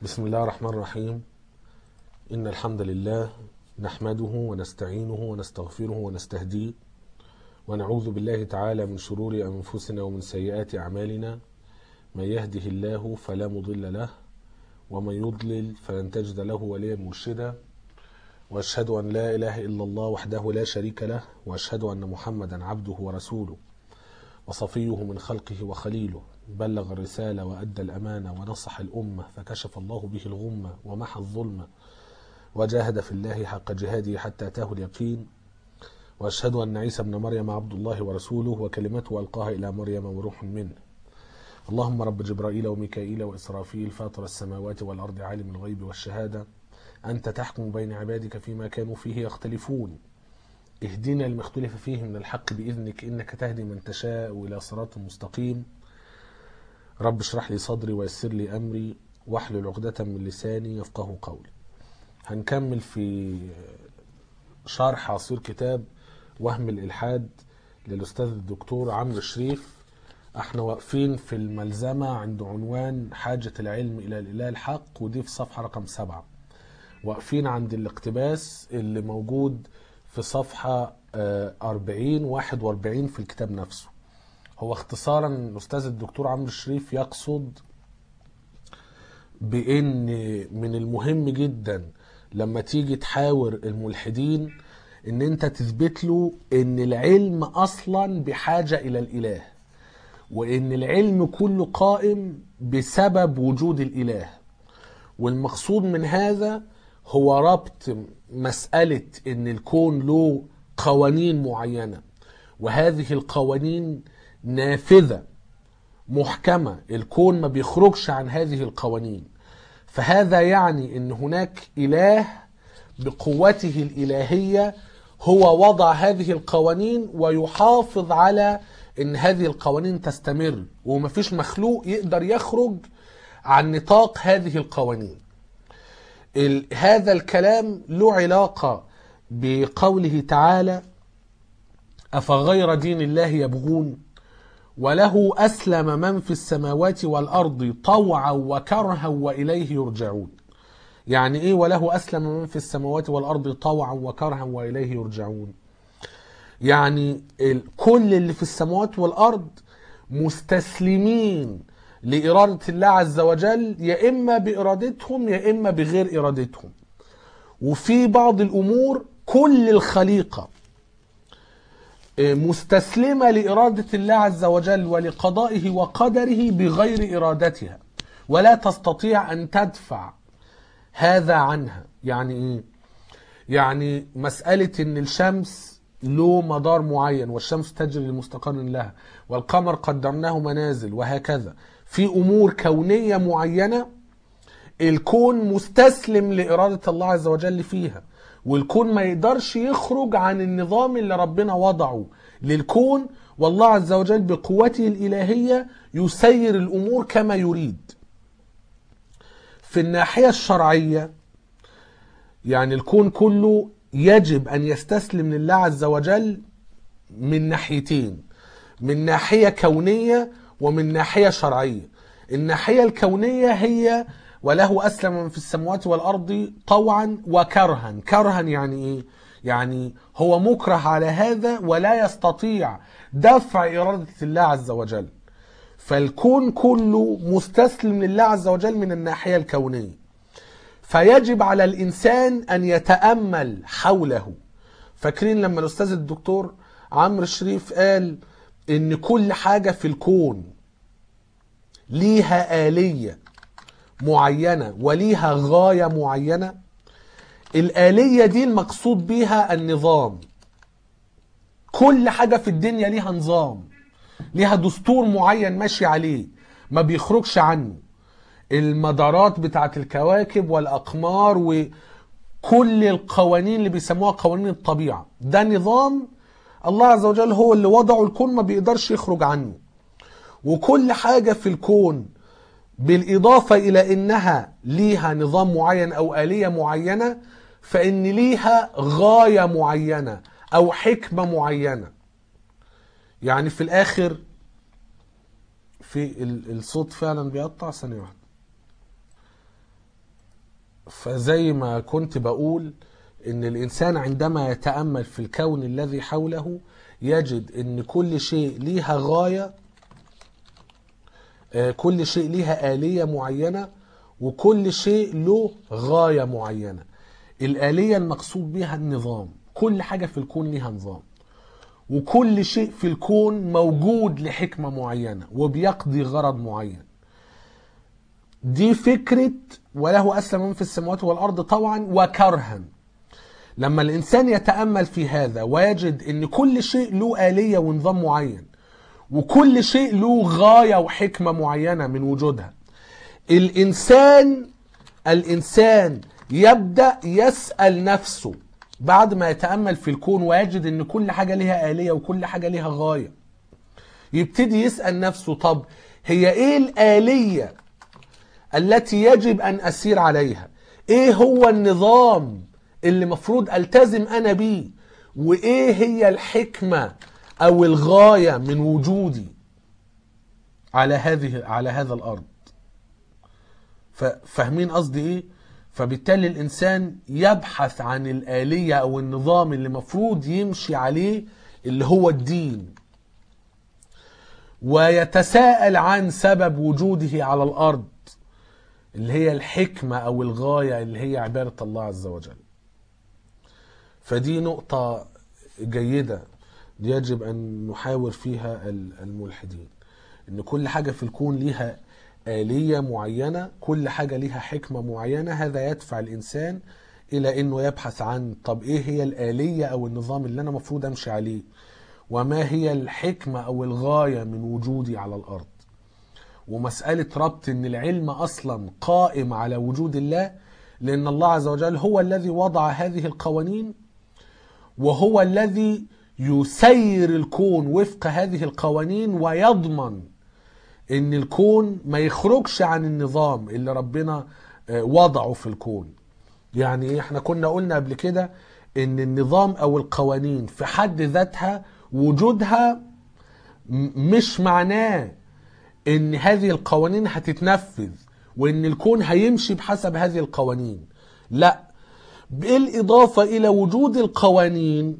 بسم الله الرحمن الرحيم إن الحمد لله نحمده ونستعينه ونستغفره ونستهديه ونعوذ بالله تعالى من شرور أنفسنا ومن سيئات أعمالنا من يهده الله فلا مضل له ومن يضلل فلن تجد له وليا مرشدا وأشهد أن لا إله إلا الله وحده لا شريك له وأشهد أن محمدا عبده ورسوله وصفيه من خلقه وخليله بلغ الرسالة وأدى الأمانة ونصح الأمة فكشف الله به الغمة ومحى الظلمة وجاهد في الله حق جهاده حتى أتاه اليقين وأشهد أن عيسى ابن مريم عبد الله ورسوله وكلمته ألقاها إلى مريم وروح منه اللهم رب جبرائيل وميكائيل وإسرافيل فاطر السماوات والأرض عالم الغيب والشهادة أنت تحكم بين عبادك فيما كانوا فيه يختلفون اهدنا لما اختلف فيه من الحق بإذنك إنك تهدي من تشاء إلى صراط مستقيم رب اشرح لي صدري ويسر لي أمري واحلل عقدة من لساني يفقه قولي هنكمل في شرح عصير كتاب وهم الإلحاد للأستاذ الدكتور عمرو شريف احنا واقفين في الملزمة عند عنوان حاجة العلم إلى الإله الحق ودي في صفحة رقم سبعة واقفين عند الاقتباس اللي موجود في صفحة 40 41 في الكتاب نفسه هو اختصارا الأستاذ الدكتور عمرو الشريف يقصد بأن من المهم جدا لما تيجي تحاور الملحدين ان انت تثبت له ان العلم اصلا بحاجة الى الاله وان العلم كله قائم بسبب وجود الاله والمقصود من هذا هو ربط مسألة ان الكون له قوانين معينة وهذه القوانين نافذة محكمة الكون ما بيخرجش عن هذه القوانين فهذا يعني ان هناك اله بقوته الالهيه هو وضع هذه القوانين ويحافظ على ان هذه القوانين تستمر ومفيش مخلوق يقدر يخرج عن نطاق هذه القوانين ال- هذا الكلام له علاقة بقوله تعالى أفغير دين الله يبغون وله أسلم من في السماوات والأرض طوعا وكرها وإليه يرجعون يعني إيه وله أسلم من في السماوات والأرض طوعا وكرها وإليه يرجعون يعني ال- كل اللي في السماوات والأرض مستسلمين لإرادة الله عز وجل يا إما بإرادتهم يا إما بغير إرادتهم وفي بعض الأمور كل الخليقة مستسلمة لإرادة الله عز وجل ولقضائه وقدره بغير إرادتها ولا تستطيع أن تدفع هذا عنها يعني إيه؟ يعني مسألة إن الشمس له مدار معين والشمس تجري لمستقر لها والقمر قدرناه منازل وهكذا في أمور كونية معينة الكون مستسلم لإرادة الله عز وجل فيها والكون ما يقدرش يخرج عن النظام اللي ربنا وضعه للكون والله عز وجل بقوته الإلهية يسير الأمور كما يريد في الناحية الشرعية يعني الكون كله يجب أن يستسلم لله عز وجل من ناحيتين من ناحية كونية ومن ناحية شرعية الناحية الكونية هي وله أسلم من في السماوات والأرض طوعا وكرها كرها يعني إيه؟ يعني هو مكره على هذا ولا يستطيع دفع إرادة الله عز وجل فالكون كله مستسلم لله عز وجل من الناحية الكونية فيجب على الإنسان أن يتأمل حوله فاكرين لما الأستاذ الدكتور عمرو الشريف قال إن كل حاجة في الكون ليها آلية معينة وليها غاية معينة الآلية دي المقصود بيها النظام كل حاجة في الدنيا ليها نظام ليها دستور معين ماشي عليه ما بيخرجش عنه المدارات بتاعت الكواكب والأقمار وكل القوانين اللي بيسموها قوانين الطبيعة ده نظام الله عز وجل هو اللي وضعه الكون ما بيقدرش يخرج عنه وكل حاجة في الكون بالإضافة إلى إنها ليها نظام معين أو آلية معينة فإن ليها غاية معينة أو حكمة معينة يعني في الآخر في ال- الصوت فعلا بيقطع ثانية واحدة فزي ما كنت بقول ان الانسان عندما يتامل في الكون الذي حوله يجد ان كل شيء ليها غايه آه، كل شيء ليها آلية معينة وكل شيء له غاية معينة الآلية المقصود بها النظام كل حاجة في الكون ليها نظام وكل شيء في الكون موجود لحكمة معينة وبيقضي غرض معين دي فكرة وله أسلم من في السماوات والأرض طوعا وكرها لما الإنسان يتأمل في هذا ويجد أن كل شيء له آلية ونظام معين وكل شيء له غاية وحكمة معينة من وجودها الإنسان الإنسان يبدأ يسأل نفسه بعد ما يتأمل في الكون ويجد أن كل حاجة لها آلية وكل حاجة لها غاية يبتدي يسأل نفسه طب هي إيه الآلية التي يجب أن أسير عليها إيه هو النظام اللي مفروض ألتزم أنا بيه وإيه هي الحكمة أو الغاية من وجودي على هذه على هذا الأرض ف- فاهمين قصدي إيه؟ فبالتالي الإنسان يبحث عن الآلية أو النظام اللي مفروض يمشي عليه اللي هو الدين ويتساءل عن سبب وجوده على الأرض اللي هي الحكمة أو الغاية اللي هي عبادة الله عز وجل فدي نقطة جيدة يجب أن نحاور فيها ال- الملحدين إن كل حاجة في الكون ليها آلية معينة كل حاجة ليها حكمة معينة هذا يدفع الإنسان إلى أنه يبحث عن طب إيه هي الآلية أو النظام اللي أنا مفروض أمشي عليه وما هي الحكمة أو الغاية من وجودي على الأرض ومسألة ربط أن العلم أصلا قائم على وجود الله لأن الله عز وجل هو الذي وضع هذه القوانين وهو الذي يسير الكون وفق هذه القوانين ويضمن ان الكون ما يخرجش عن النظام اللي ربنا آه، وضعه في الكون يعني إيه؟ احنا كنا قلنا قبل كده ان النظام او القوانين في حد ذاتها وجودها م- مش معناه ان هذه القوانين هتتنفذ وان الكون هيمشي بحسب هذه القوانين لا بالاضافه الى وجود القوانين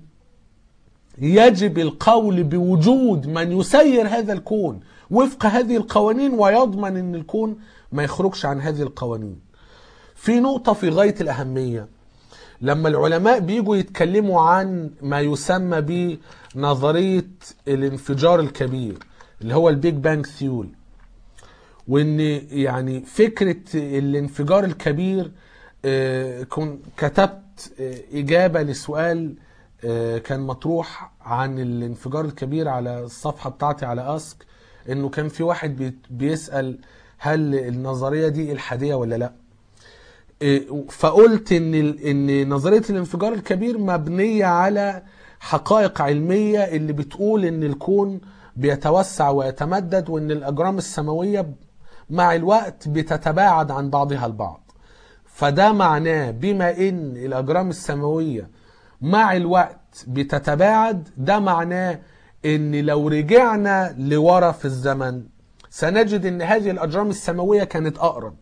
يجب القول بوجود من يسير هذا الكون وفق هذه القوانين ويضمن ان الكون ما يخرجش عن هذه القوانين في نقطة في غاية الأهمية لما العلماء بيجوا يتكلموا عن ما يسمى بنظرية الانفجار الكبير اللي هو البيج بانج ثيوري وان يعني فكرة الانفجار الكبير آه، كن كتبت آه، إجابة لسؤال آه، كان مطروح عن الانفجار الكبير على الصفحة بتاعتي على أسك إنه كان في واحد بي- بيسأل هل النظرية دي إلحادية ولا لأ إيه، فقلت ان ال- ان نظريه الانفجار الكبير مبنيه على حقائق علميه اللي بتقول ان الكون بيتوسع ويتمدد وان الاجرام السماويه مع الوقت بتتباعد عن بعضها البعض فده معناه بما ان الاجرام السماويه مع الوقت بتتباعد ده معناه ان لو رجعنا لورا في الزمن سنجد ان هذه الاجرام السماويه كانت اقرب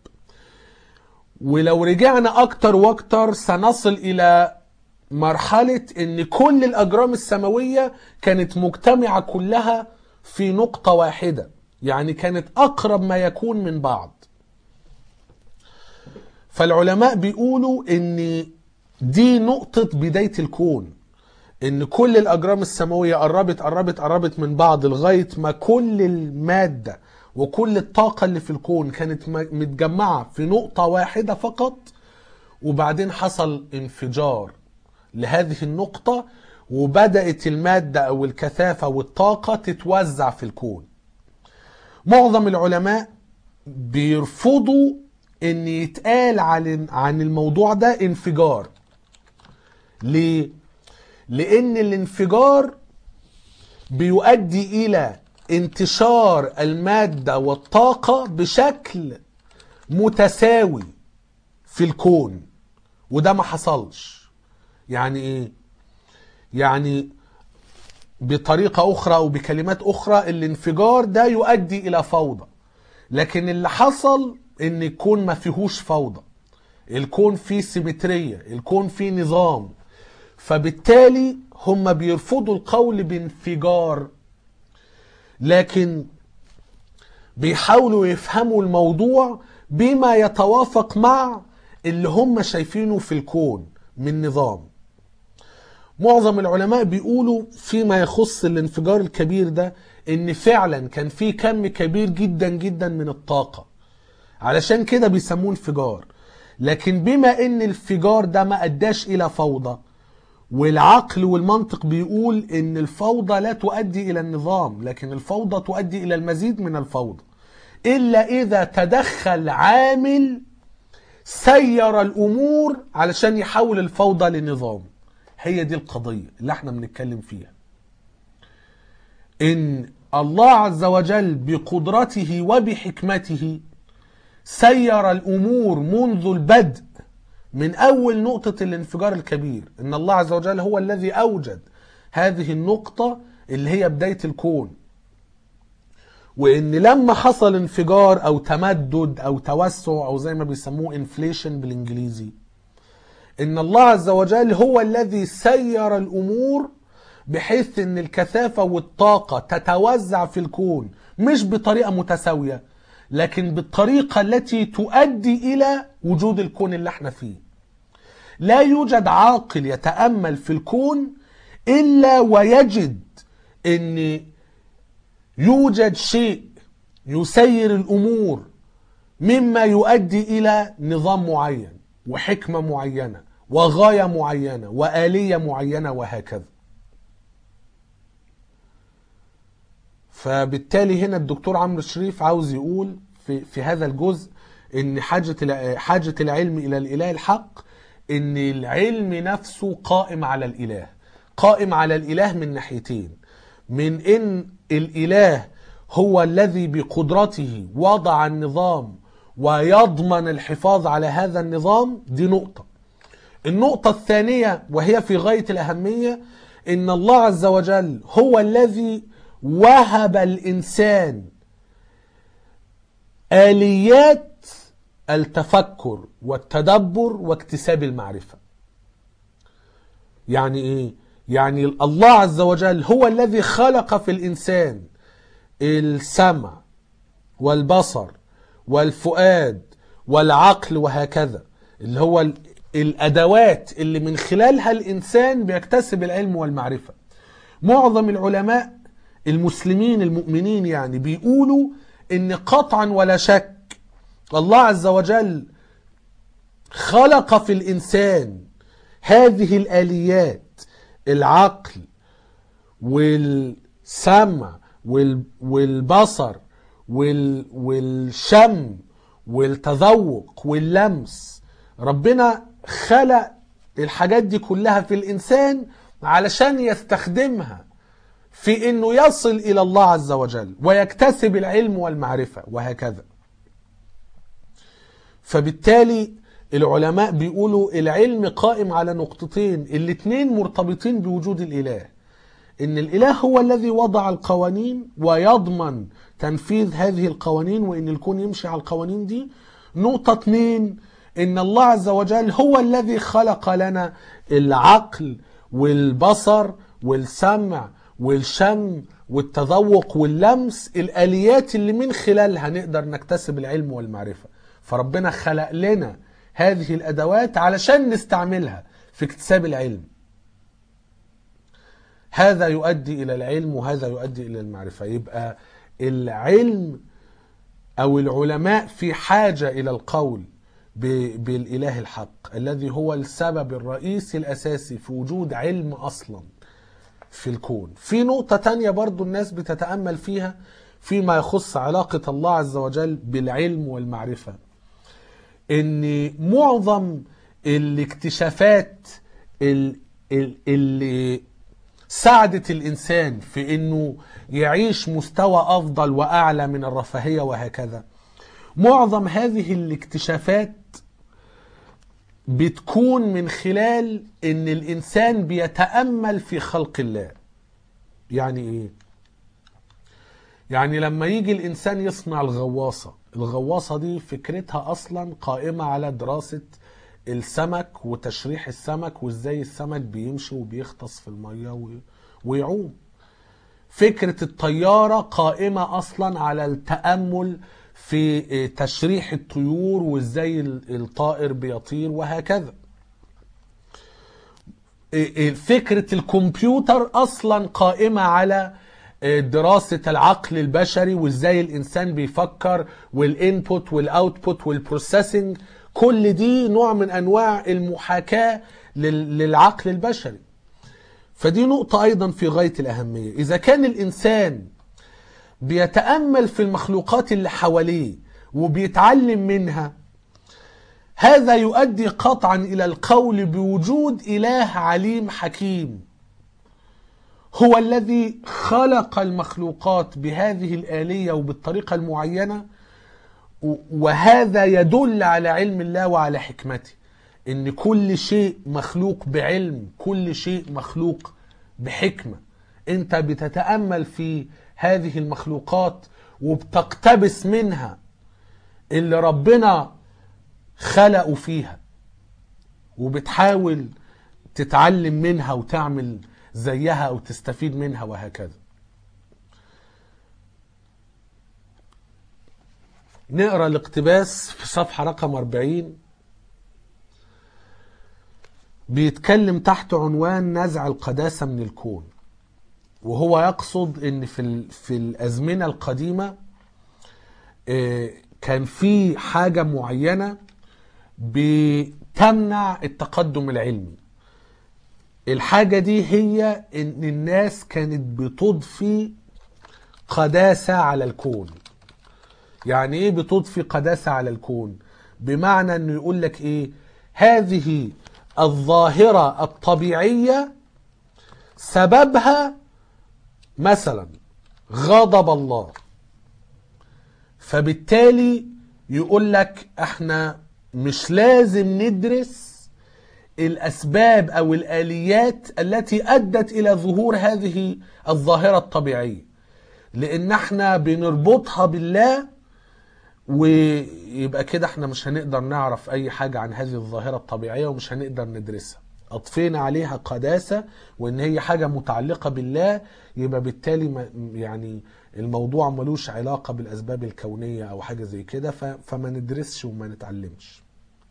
ولو رجعنا اكتر واكتر سنصل الى مرحلة ان كل الاجرام السماوية كانت مجتمعة كلها في نقطة واحدة يعني كانت اقرب ما يكون من بعض فالعلماء بيقولوا ان دي نقطة بداية الكون ان كل الاجرام السماوية قربت قربت قربت من بعض لغاية ما كل المادة وكل الطاقة اللي في الكون كانت م- متجمعة في نقطة واحدة فقط وبعدين حصل انفجار لهذه النقطة وبدأت المادة أو الكثافة والطاقة تتوزع في الكون معظم العلماء بيرفضوا ان يتقال عن عن الموضوع ده انفجار ليه لان الانفجار بيؤدي الى انتشار المادة والطاقة بشكل متساوي في الكون وده ما حصلش يعني ايه يعني بطريقة أخرى أو بكلمات أخرى الانفجار ده يؤدي إلى فوضى لكن اللي حصل إن الكون ما فيهوش فوضى الكون فيه سيمترية الكون فيه نظام فبالتالي هم بيرفضوا القول بانفجار لكن بيحاولوا يفهموا الموضوع بما يتوافق مع اللي هم شايفينه في الكون من نظام معظم العلماء بيقولوا فيما يخص الانفجار الكبير ده ان فعلا كان في كم كبير جدا جدا من الطاقة علشان كده بيسموه انفجار لكن بما ان الانفجار ده ما اداش الى فوضى والعقل والمنطق بيقول ان الفوضى لا تؤدي الى النظام لكن الفوضى تؤدي الى المزيد من الفوضى الا اذا تدخل عامل سير الامور علشان يحول الفوضى لنظام هي دي القضية اللي احنا بنتكلم فيها ان الله عز وجل بقدرته وبحكمته سير الامور منذ البدء من اول نقطة الانفجار الكبير ان الله عز وجل هو الذي اوجد هذه النقطة اللي هي بداية الكون وان لما حصل انفجار او تمدد او توسع او زي ما بيسموه انفليشن بالانجليزي ان الله عز وجل هو الذي سير الامور بحيث ان الكثافة والطاقة تتوزع في الكون مش بطريقة متساوية لكن بالطريقة التي تؤدي الى وجود الكون اللي احنا فيه لا يوجد عاقل يتأمل في الكون الا ويجد ان يوجد شيء يسير الامور مما يؤدي الى نظام معين وحكمه معينه وغايه معينه واليه معينه وهكذا فبالتالي هنا الدكتور عمرو شريف عاوز يقول في في هذا الجزء ان حاجه الع- حاجه العلم الى الاله الحق ان العلم نفسه قائم على الاله قائم على الاله من ناحيتين من ان الاله هو الذي بقدرته وضع النظام ويضمن الحفاظ على هذا النظام دي نقطه النقطة الثانية وهي في غاية الأهمية إن الله عز وجل هو الذي وهب الإنسان آليات التفكر والتدبر واكتساب المعرفة يعني إيه؟ يعني الله عز وجل هو الذي خلق في الإنسان السمع والبصر والفؤاد والعقل وهكذا اللي هو ال- الادوات اللي من خلالها الانسان بيكتسب العلم والمعرفه معظم العلماء المسلمين المؤمنين يعني بيقولوا ان قطعا ولا شك الله عز وجل خلق في الانسان هذه الاليات العقل والسمع وال- والبصر وال- والشم والتذوق واللمس ربنا خلق الحاجات دي كلها في الانسان علشان يستخدمها في انه يصل الى الله عز وجل ويكتسب العلم والمعرفه وهكذا فبالتالي العلماء بيقولوا العلم قائم على نقطتين الاتنين مرتبطين بوجود الاله ان الاله هو الذي وضع القوانين ويضمن تنفيذ هذه القوانين وان الكون يمشي على القوانين دي نقطة اتنين ان الله عز وجل هو الذي خلق لنا العقل والبصر والسمع والشم والتذوق واللمس الاليات اللي من خلالها نقدر نكتسب العلم والمعرفة فربنا خلق لنا هذه الادوات علشان نستعملها في اكتساب العلم هذا يؤدي الى العلم وهذا يؤدي الى المعرفه يبقى العلم او العلماء في حاجه الى القول ب- بالاله الحق الذي هو السبب الرئيسي الاساسي في وجود علم اصلا في الكون في نقطه تانية برضو الناس بتتامل فيها فيما يخص علاقه الله عز وجل بالعلم والمعرفه ان معظم الاكتشافات ال- ال- اللي ساعدت الانسان في انه يعيش مستوى افضل واعلى من الرفاهيه وهكذا معظم هذه الاكتشافات بتكون من خلال ان الانسان بيتامل في خلق الله يعني ايه يعني لما يجي الانسان يصنع الغواصه الغواصه دي فكرتها اصلا قائمه على دراسه السمك وتشريح السمك وازاي السمك بيمشي وبيغطس في الميه و- ويعوم فكرة الطيارة قائمة أصلا على التأمل في تشريح الطيور وازاي الطائر بيطير وهكذا فكرة الكمبيوتر أصلا قائمة على دراسة العقل البشري وازاي الإنسان بيفكر والإنبوت والأوتبوت والبروسيسنج كل دي نوع من أنواع المحاكاة لل- للعقل البشري فدي نقطة أيضا في غاية الأهمية إذا كان الإنسان بيتأمل في المخلوقات اللي حواليه وبيتعلم منها هذا يؤدي قطعا إلى القول بوجود إله عليم حكيم هو الذي خلق المخلوقات بهذه الآلية وبالطريقة المعينة و- وهذا يدل على علم الله وعلى حكمته ان كل شيء مخلوق بعلم كل شيء مخلوق بحكمة انت بتتأمل في هذه المخلوقات وبتقتبس منها اللي ربنا خلقه فيها وبتحاول تتعلم منها وتعمل زيها او تستفيد منها وهكذا نقرا الاقتباس في صفحه رقم 40 بيتكلم تحت عنوان نزع القداسه من الكون وهو يقصد ان في ال- في الازمنه القديمه آه، كان في حاجه معينه بتمنع التقدم العلمي الحاجه دي هي ان الناس كانت بتضفي قداسه على الكون يعني ايه بتضفي قداسة على الكون بمعنى انه يقول لك ايه هذه الظاهرة الطبيعية سببها مثلا غضب الله فبالتالي يقول لك احنا مش لازم ندرس الاسباب او الاليات التي ادت الى ظهور هذه الظاهرة الطبيعية لان احنا بنربطها بالله ويبقى كده احنا مش هنقدر نعرف اي حاجة عن هذه الظاهرة الطبيعية ومش هنقدر ندرسها اضفينا عليها قداسة وان هي حاجة متعلقة بالله يبقى بالتالي ما يعني الموضوع ملوش علاقة بالاسباب الكونية او حاجة زي كده ف- فما ندرسش وما نتعلمش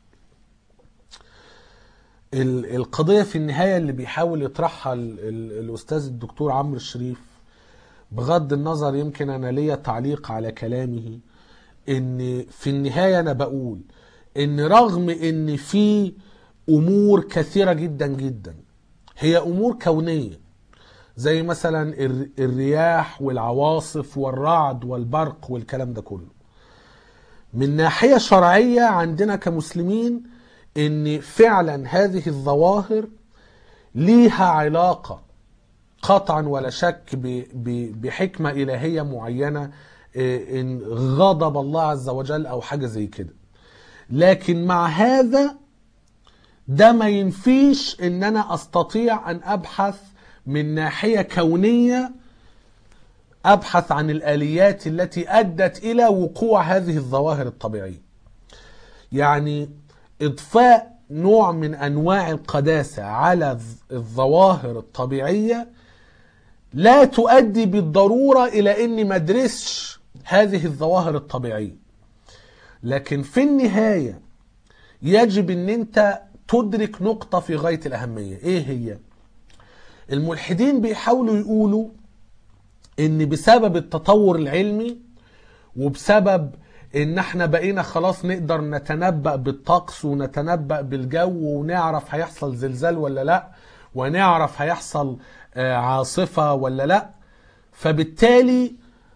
ال- القضية في النهاية اللي بيحاول يطرحها ال- ال- الأستاذ الدكتور عمرو الشريف بغض النظر يمكن أنا ليا تعليق على كلامه إن في النهاية أنا بقول إن رغم إن في أمور كثيرة جدا جدا هي أمور كونية زي مثلا الر- الرياح والعواصف والرعد والبرق والكلام ده كله من ناحية شرعية عندنا كمسلمين ان فعلا هذه الظواهر ليها علاقة قطعا ولا شك ب- ب- بحكمة إلهية معينة إيه، إن غضب الله عز وجل أو حاجة زي كده لكن مع هذا ده ما ينفيش ان انا استطيع ان ابحث من ناحية كونية ابحث عن الاليات التي ادت الى وقوع هذه الظواهر الطبيعية يعني اضفاء نوع من انواع القداسة على الظ- الظواهر الطبيعية لا تؤدي بالضرورة الى اني ما ادرسش هذه الظواهر الطبيعية لكن في النهاية يجب ان انت تدرك نقطة في غاية الاهمية ايه هي الملحدين بيحاولوا يقولوا ان بسبب التطور العلمي وبسبب ان احنا بقينا خلاص نقدر نتنبأ بالطقس ونتنبأ بالجو ونعرف هيحصل زلزال ولا لا ونعرف هيحصل آه، عاصفة ولا لا فبالتالي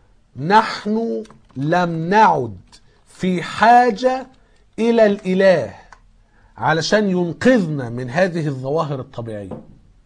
نحن لم نعد في حاجة إلى الإله علشان ينقذنا من هذه الظواهر الطبيعية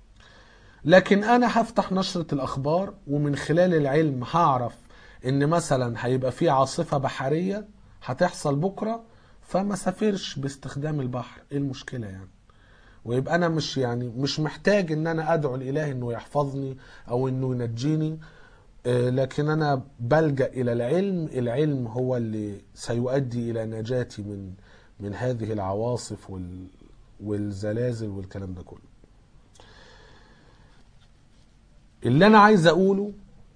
لكن أنا هفتح نشرة الأخبار ومن خلال العلم هعرف إن مثلا هيبقى في عاصفة بحرية هتحصل بكرة فما سافرش باستخدام البحر إيه المشكلة يعني ويبقى انا مش يعني مش محتاج ان انا ادعو الاله انه يحفظني او انه ينجيني آه، لكن انا بلجا الى العلم العلم هو اللي سيؤدي الى نجاتي من من هذه العواصف وال والزلازل والكلام ده كله اللي انا عايز اقوله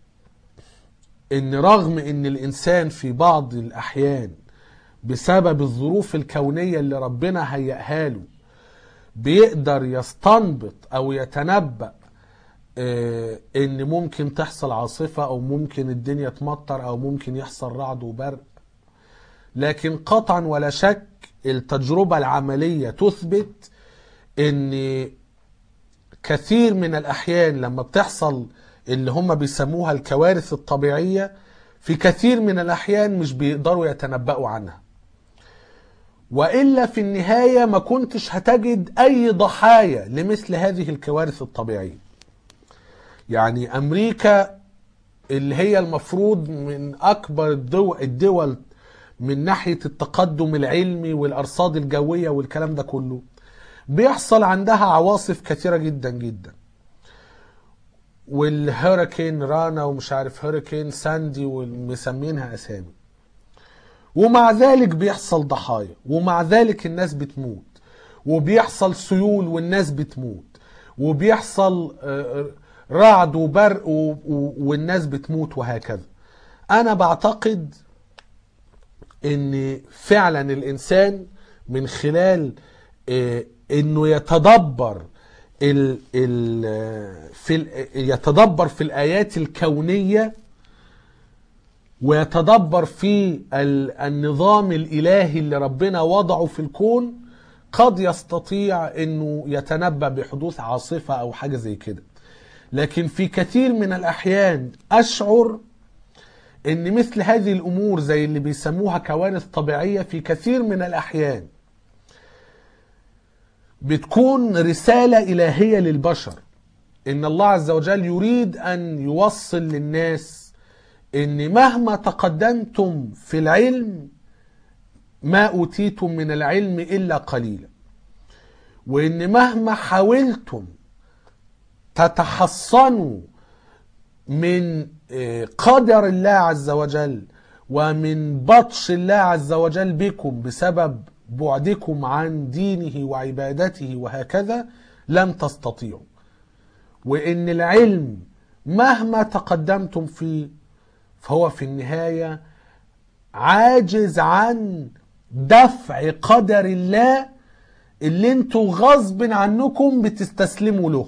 ان رغم ان الانسان في بعض الاحيان بسبب الظروف الكونية اللي ربنا هيئها له بيقدر يستنبط او يتنبأ آه، ان ممكن تحصل عاصفة او ممكن الدنيا تمطر او ممكن يحصل رعد وبرق لكن قطعا ولا شك التجربة العملية تثبت ان كثير من الاحيان لما بتحصل اللي هم بيسموها الكوارث الطبيعية في كثير من الاحيان مش بيقدروا يتنبأوا عنها والا في النهايه ما كنتش هتجد اي ضحايا لمثل هذه الكوارث الطبيعيه يعني امريكا اللي هي المفروض من اكبر الدول, الدول من ناحيه التقدم العلمي والارصاد الجويه والكلام ده كله بيحصل عندها عواصف كثيره جدا جدا والهurricane رانا ومش عارف هurricane ساندي ومسمينها اسامي ومع ذلك بيحصل ضحايا ومع ذلك الناس بتموت وبيحصل سيول والناس بتموت وبيحصل آه، رعد وبرق و- و- والناس بتموت وهكذا انا بعتقد ان فعلا الانسان من خلال آه، انه يتدبر ال ال في ال يتدبر في الايات الكونيه ويتدبر في ال- النظام الالهي اللي ربنا وضعه في الكون قد يستطيع انه يتنبأ بحدوث عاصفه او حاجه زي كده لكن في كثير من الاحيان اشعر ان مثل هذه الامور زي اللي بيسموها كوارث طبيعيه في كثير من الاحيان بتكون رساله الهيه للبشر ان الله عز وجل يريد ان يوصل للناس ان مهما تقدمتم في العلم ما اوتيتم من العلم الا قليلا وان مهما حاولتم تتحصنوا من آه، قدر الله عز وجل ومن بطش الله عز وجل بكم بسبب بعدكم عن دينه وعبادته وهكذا لم تستطيعوا وان العلم مهما تقدمتم فيه فهو في النهايه عاجز عن دفع قدر الله اللي انتوا غصب عنكم بتستسلموا له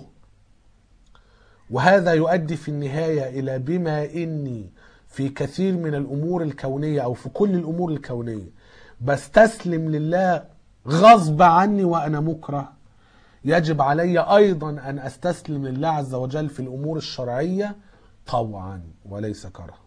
وهذا يؤدي في النهايه الى بما اني في كثير من الامور الكونيه او في كل الامور الكونيه بستسلم لله غصب عني وانا مكره يجب علي ايضا ان استسلم لله عز وجل في الامور الشرعيه طوعا وليس كرها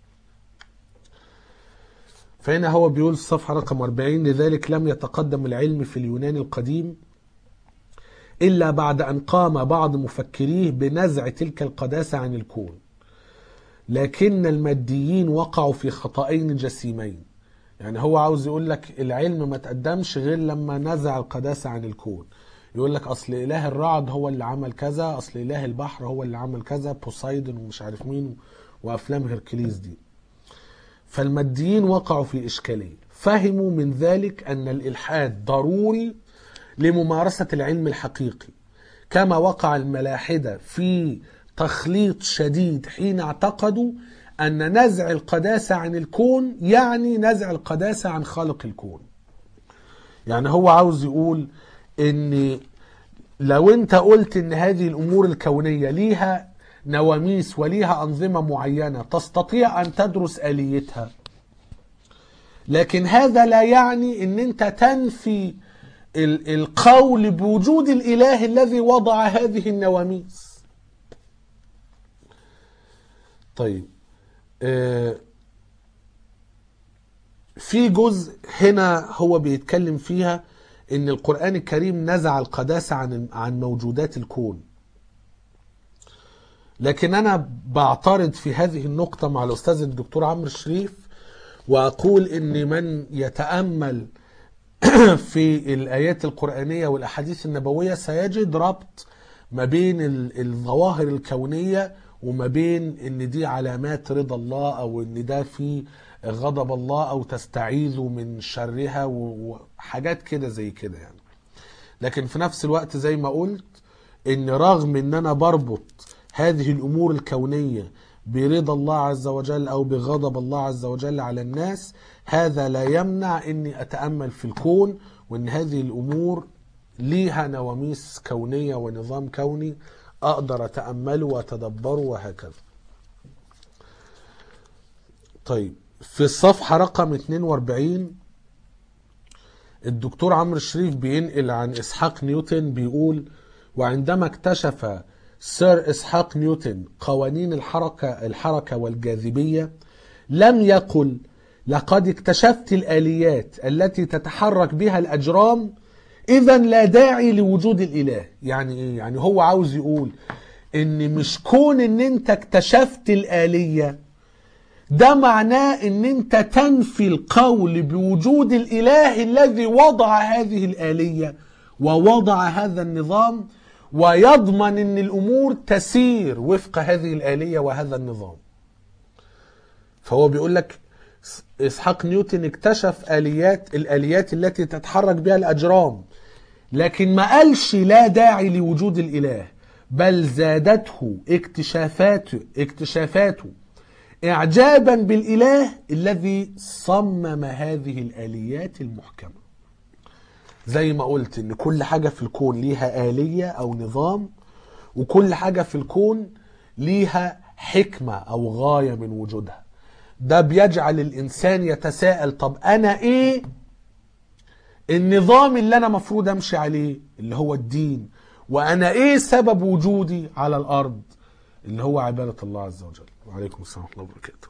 فهنا هو بيقول في الصفحة رقم 40 لذلك لم يتقدم العلم في اليونان القديم إلا بعد أن قام بعض مفكريه بنزع تلك القداسة عن الكون لكن الماديين وقعوا في خطأين جسيمين يعني هو عاوز يقول لك العلم ما تقدمش غير لما نزع القداسة عن الكون يقول لك أصل إله الرعد هو اللي عمل كذا أصل إله البحر هو اللي عمل كذا بوسايدون ومش عارف مين وأفلام هركليز دي فالماديين وقعوا في إشكالية فهموا من ذلك أن الإلحاد ضروري لممارسة العلم الحقيقي كما وقع الملاحدة في تخليط شديد حين اعتقدوا أن نزع القداسة عن الكون يعني نزع القداسة عن خالق الكون يعني هو عاوز يقول ان لو انت قلت ان هذه الامور الكونية ليها نواميس وليها انظمة معينة تستطيع ان تدرس اليتها لكن هذا لا يعني ان انت تنفي ال- القول بوجود الاله الذي وضع هذه النواميس طيب آه، في جزء هنا هو بيتكلم فيها ان القرآن الكريم نزع القداسة عن عن موجودات الكون لكن انا بعترض في هذه النقطة مع الاستاذ الدكتور عمرو الشريف واقول ان من يتأمل في الايات القرآنية والاحاديث النبوية سيجد ربط ما بين ال- الظواهر الكونية وما بين ان دي علامات رضا الله او ان ده في غضب الله او تستعيذ من شرها و- وحاجات كده زي كده يعني لكن في نفس الوقت زي ما قلت ان رغم ان انا بربط هذه الامور الكونيه برضا الله عز وجل او بغضب الله عز وجل على الناس هذا لا يمنع اني اتامل في الكون وان هذه الامور ليها نواميس كونيه ونظام كوني اقدر اتامله واتدبره وهكذا. طيب في الصفحه رقم 42 الدكتور عمرو الشريف بينقل عن اسحاق نيوتن بيقول وعندما اكتشف سير اسحاق نيوتن قوانين الحركه الحركه والجاذبيه لم يقل لقد اكتشفت الاليات التي تتحرك بها الاجرام اذا لا داعي لوجود الاله يعني ايه يعني هو عاوز يقول ان مش كون ان انت اكتشفت الاليه ده معناه ان انت تنفي القول بوجود الاله الذي وضع هذه الاليه ووضع هذا النظام ويضمن ان الامور تسير وفق هذه الاليه وهذا النظام فهو بيقول لك اسحاق نيوتن اكتشف اليات الاليات التي تتحرك بها الاجرام لكن ما قالش لا داعي لوجود الاله بل زادته اكتشافاته اكتشافاته اعجابا بالاله الذي صمم هذه الاليات المحكمه زي ما قلت ان كل حاجه في الكون ليها اليه او نظام وكل حاجه في الكون ليها حكمه او غايه من وجودها ده بيجعل الانسان يتساءل طب انا ايه النظام اللي انا مفروض امشي عليه اللي هو الدين وانا ايه سبب وجودي على الارض اللي هو عباده الله عز وجل وعليكم السلام ورحمه الله وبركاته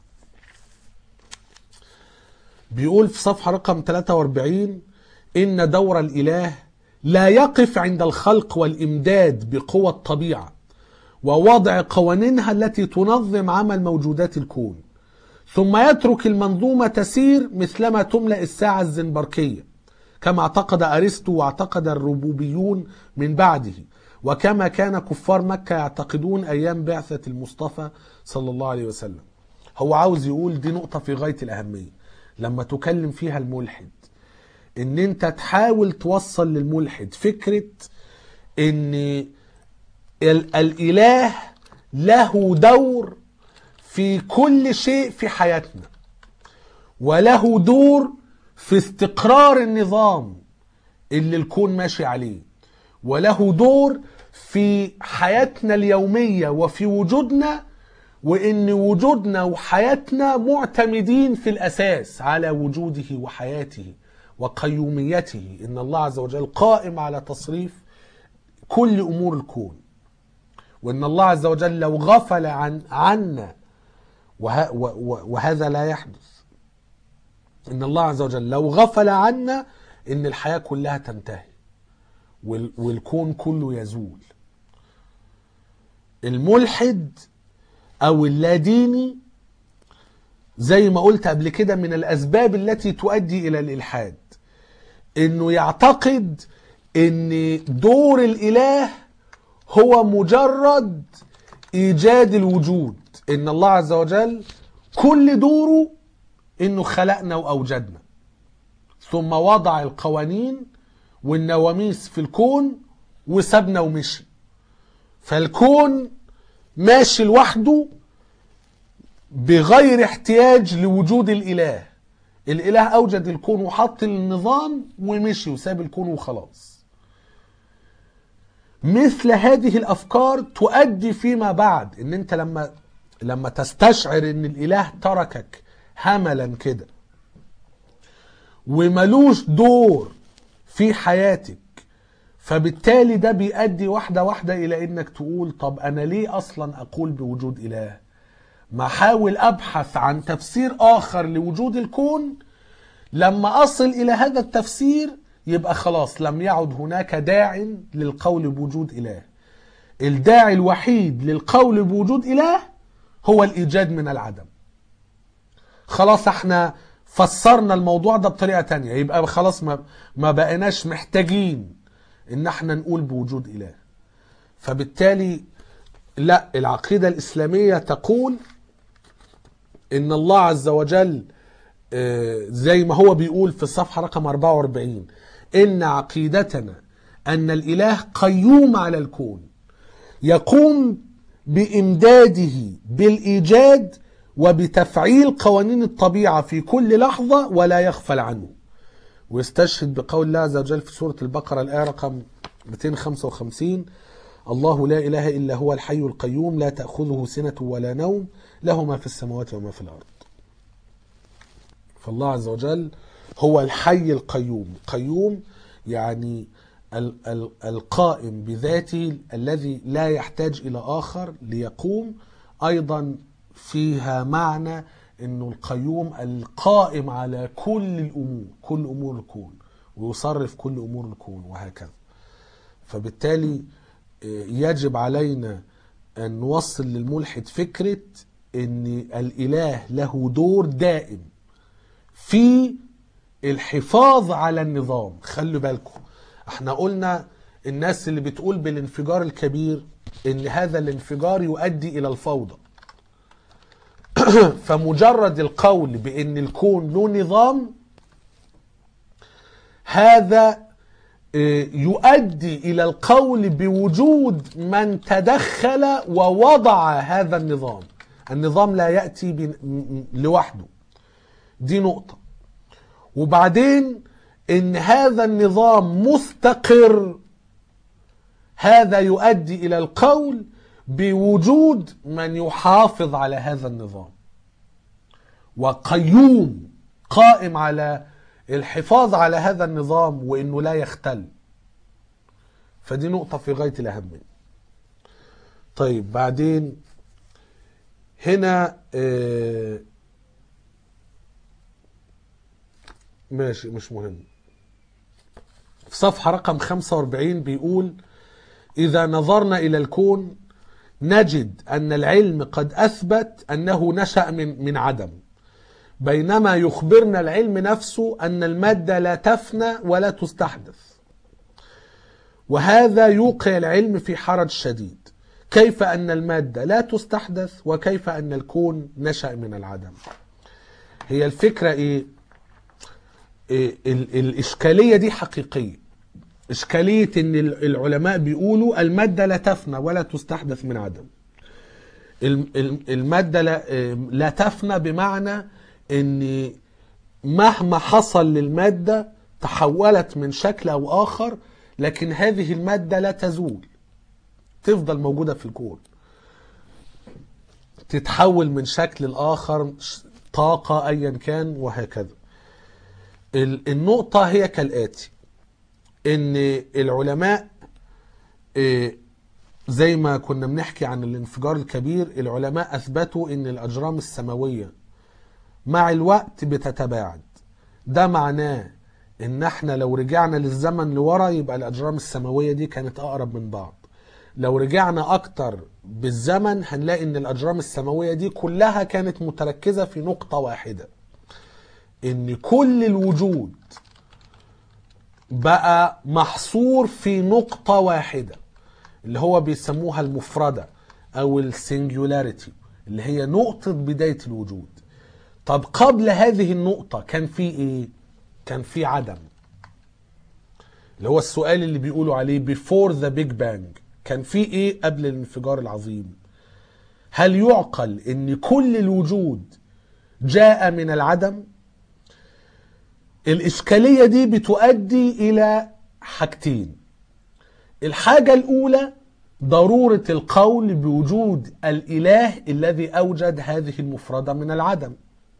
بيقول في صفحه رقم 43 ان دور الاله لا يقف عند الخلق والامداد بقوى الطبيعه ووضع قوانينها التي تنظم عمل موجودات الكون ثم يترك المنظومه تسير مثلما تملا الساعه الزنبركيه كما اعتقد ارسطو واعتقد الربوبيون من بعده وكما كان كفار مكه يعتقدون ايام بعثه المصطفى صلى الله عليه وسلم هو عاوز يقول دي نقطه في غايه الاهميه لما تكلم فيها الملحد ان انت تحاول توصل للملحد فكره ان ال- الاله له دور في كل شيء في حياتنا وله دور في استقرار النظام اللي الكون ماشي عليه وله دور في حياتنا اليوميه وفي وجودنا وان وجودنا وحياتنا معتمدين في الاساس على وجوده وحياته وقيوميته ان الله عز وجل قائم على تصريف كل امور الكون وان الله عز وجل لو غفل عن عنا وه و- وهذا لا يحدث ان الله عز وجل لو غفل عنا ان الحياه كلها تنتهي وال- والكون كله يزول الملحد او اللاديني زي ما قلت قبل كده من الاسباب التي تؤدي الى الالحاد انه يعتقد ان دور الاله هو مجرد ايجاد الوجود ان الله عز وجل كل دوره انه خلقنا واوجدنا ثم وضع القوانين والنواميس في الكون وسابنا ومشي فالكون ماشي لوحده بغير احتياج لوجود الاله الاله اوجد الكون وحط النظام ومشي وساب الكون وخلاص مثل هذه الافكار تؤدي فيما بعد ان انت لما لما تستشعر ان الاله تركك هملا كده وملوش دور في حياتك فبالتالي ده بيؤدي واحدة واحدة إلى إنك تقول طب أنا ليه أصلا أقول بوجود إله ما أحاول أبحث عن تفسير آخر لوجود الكون لما أصل إلى هذا التفسير يبقى خلاص لم يعد هناك داع للقول بوجود إله الداعي الوحيد للقول بوجود إله هو الإيجاد من العدم خلاص احنا فسرنا الموضوع ده بطريقة تانية يبقى خلاص ما, ما بقيناش محتاجين ان احنا نقول بوجود اله فبالتالي لا العقيدة الاسلامية تقول ان الله عز وجل آه، زي ما هو بيقول في الصفحة رقم 44 ان عقيدتنا أن الإله قيوم على الكون يقوم بإمداده بالإيجاد وبتفعيل قوانين الطبيعة في كل لحظة ولا يغفل عنه ويستشهد بقول الله عز وجل في سورة البقرة الآية رقم 255 الله لا إله إلا هو الحي القيوم لا تأخذه سنة ولا نوم له ما في السماوات وما في الأرض فالله عز وجل هو الحي القيوم قيوم يعني ال- ال- القائم بذاته الذي لا يحتاج إلى آخر ليقوم أيضا فيها معنى أنه القيوم القائم على كل الأمور كل أمور الكون ويصرف كل أمور الكون وهكذا فبالتالي آه، يجب علينا أن نوصل للملحد فكرة أن الإله له دور دائم في الحفاظ على النظام خلوا بالكم احنا قلنا الناس اللي بتقول بالانفجار الكبير ان هذا الانفجار يؤدي الى الفوضى فمجرد القول بان الكون له نظام هذا آه، يؤدي الى القول بوجود من تدخل ووضع هذا النظام النظام لا ياتي بن- م- م- لوحده دي نقطه وبعدين ان هذا النظام مستقر هذا يؤدي الى القول بوجود من يحافظ على هذا النظام وقيوم قائم على الحفاظ على هذا النظام وانه لا يختل فدي نقطة في غاية الأهمية طيب بعدين هنا آه، ماشي مش مهم في صفحة رقم 45 بيقول إذا نظرنا إلى الكون نجد أن العلم قد أثبت أنه نشأ من من عدم بينما يخبرنا العلم نفسه أن المادة لا تفنى ولا تستحدث وهذا يوقع العلم في حرج شديد كيف أن المادة لا تستحدث وكيف أن الكون نشأ من العدم هي الفكرة إيه إيه ال- الإشكالية دي حقيقية إشكالية إن ال- العلماء بيقولوا المادة لا تفنى ولا تستحدث من عدم الم- الم- المادة لا, إيه، لا تفنى بمعنى إن مهما حصل للمادة تحولت من شكل أو آخر لكن هذه المادة لا تزول تفضل موجودة في الكون تتحول من شكل لآخر ش- طاقة أيا كان وهكذا ال- النقطة هي كالآتي إن العلماء إيه، زي ما كنا بنحكي عن الانفجار الكبير العلماء أثبتوا إن الأجرام السماوية مع الوقت بتتباعد ده معناه إن احنا لو رجعنا للزمن لورا يبقى الأجرام السماوية دي كانت أقرب من بعض لو رجعنا أكتر بالزمن هنلاقي إن الأجرام السماوية دي كلها كانت متركزة في نقطة واحدة ان كل الوجود بقى محصور في نقطة واحدة اللي هو بيسموها المفردة او السنجولاريتي اللي هي نقطة بداية الوجود طب قبل هذه النقطة كان في ايه كان في عدم اللي هو السؤال اللي بيقولوا عليه before the big bang كان في ايه قبل الانفجار العظيم هل يعقل ان كل الوجود جاء من العدم الإشكالية دي بتؤدي إلى حاجتين الحاجة الأولى ضرورة القول بوجود الإله الذي أوجد هذه المفردة من العدم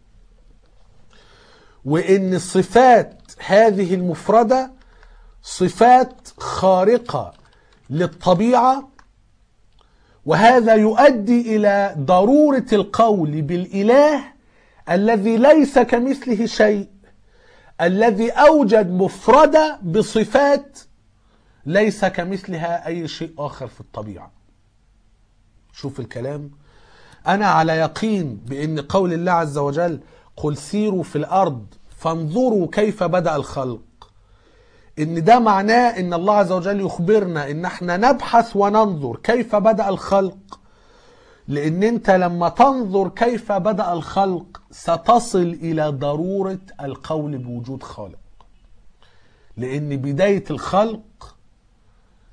وإن صفات هذه المفردة صفات خارقة للطبيعة وهذا يؤدي إلى ضرورة القول بالإله الذي ليس كمثله شيء الذي أوجد مفردة بصفات ليس كمثلها أي شيء آخر في الطبيعة شوف الكلام أنا على يقين بأن قول الله عز وجل قل سيروا في الأرض فانظروا كيف بدأ الخلق ان ده معناه ان الله عز وجل يخبرنا ان احنا نبحث وننظر كيف بدأ الخلق لان انت لما تنظر كيف بدأ الخلق ستصل الى ضرورة القول بوجود خالق لان بداية الخلق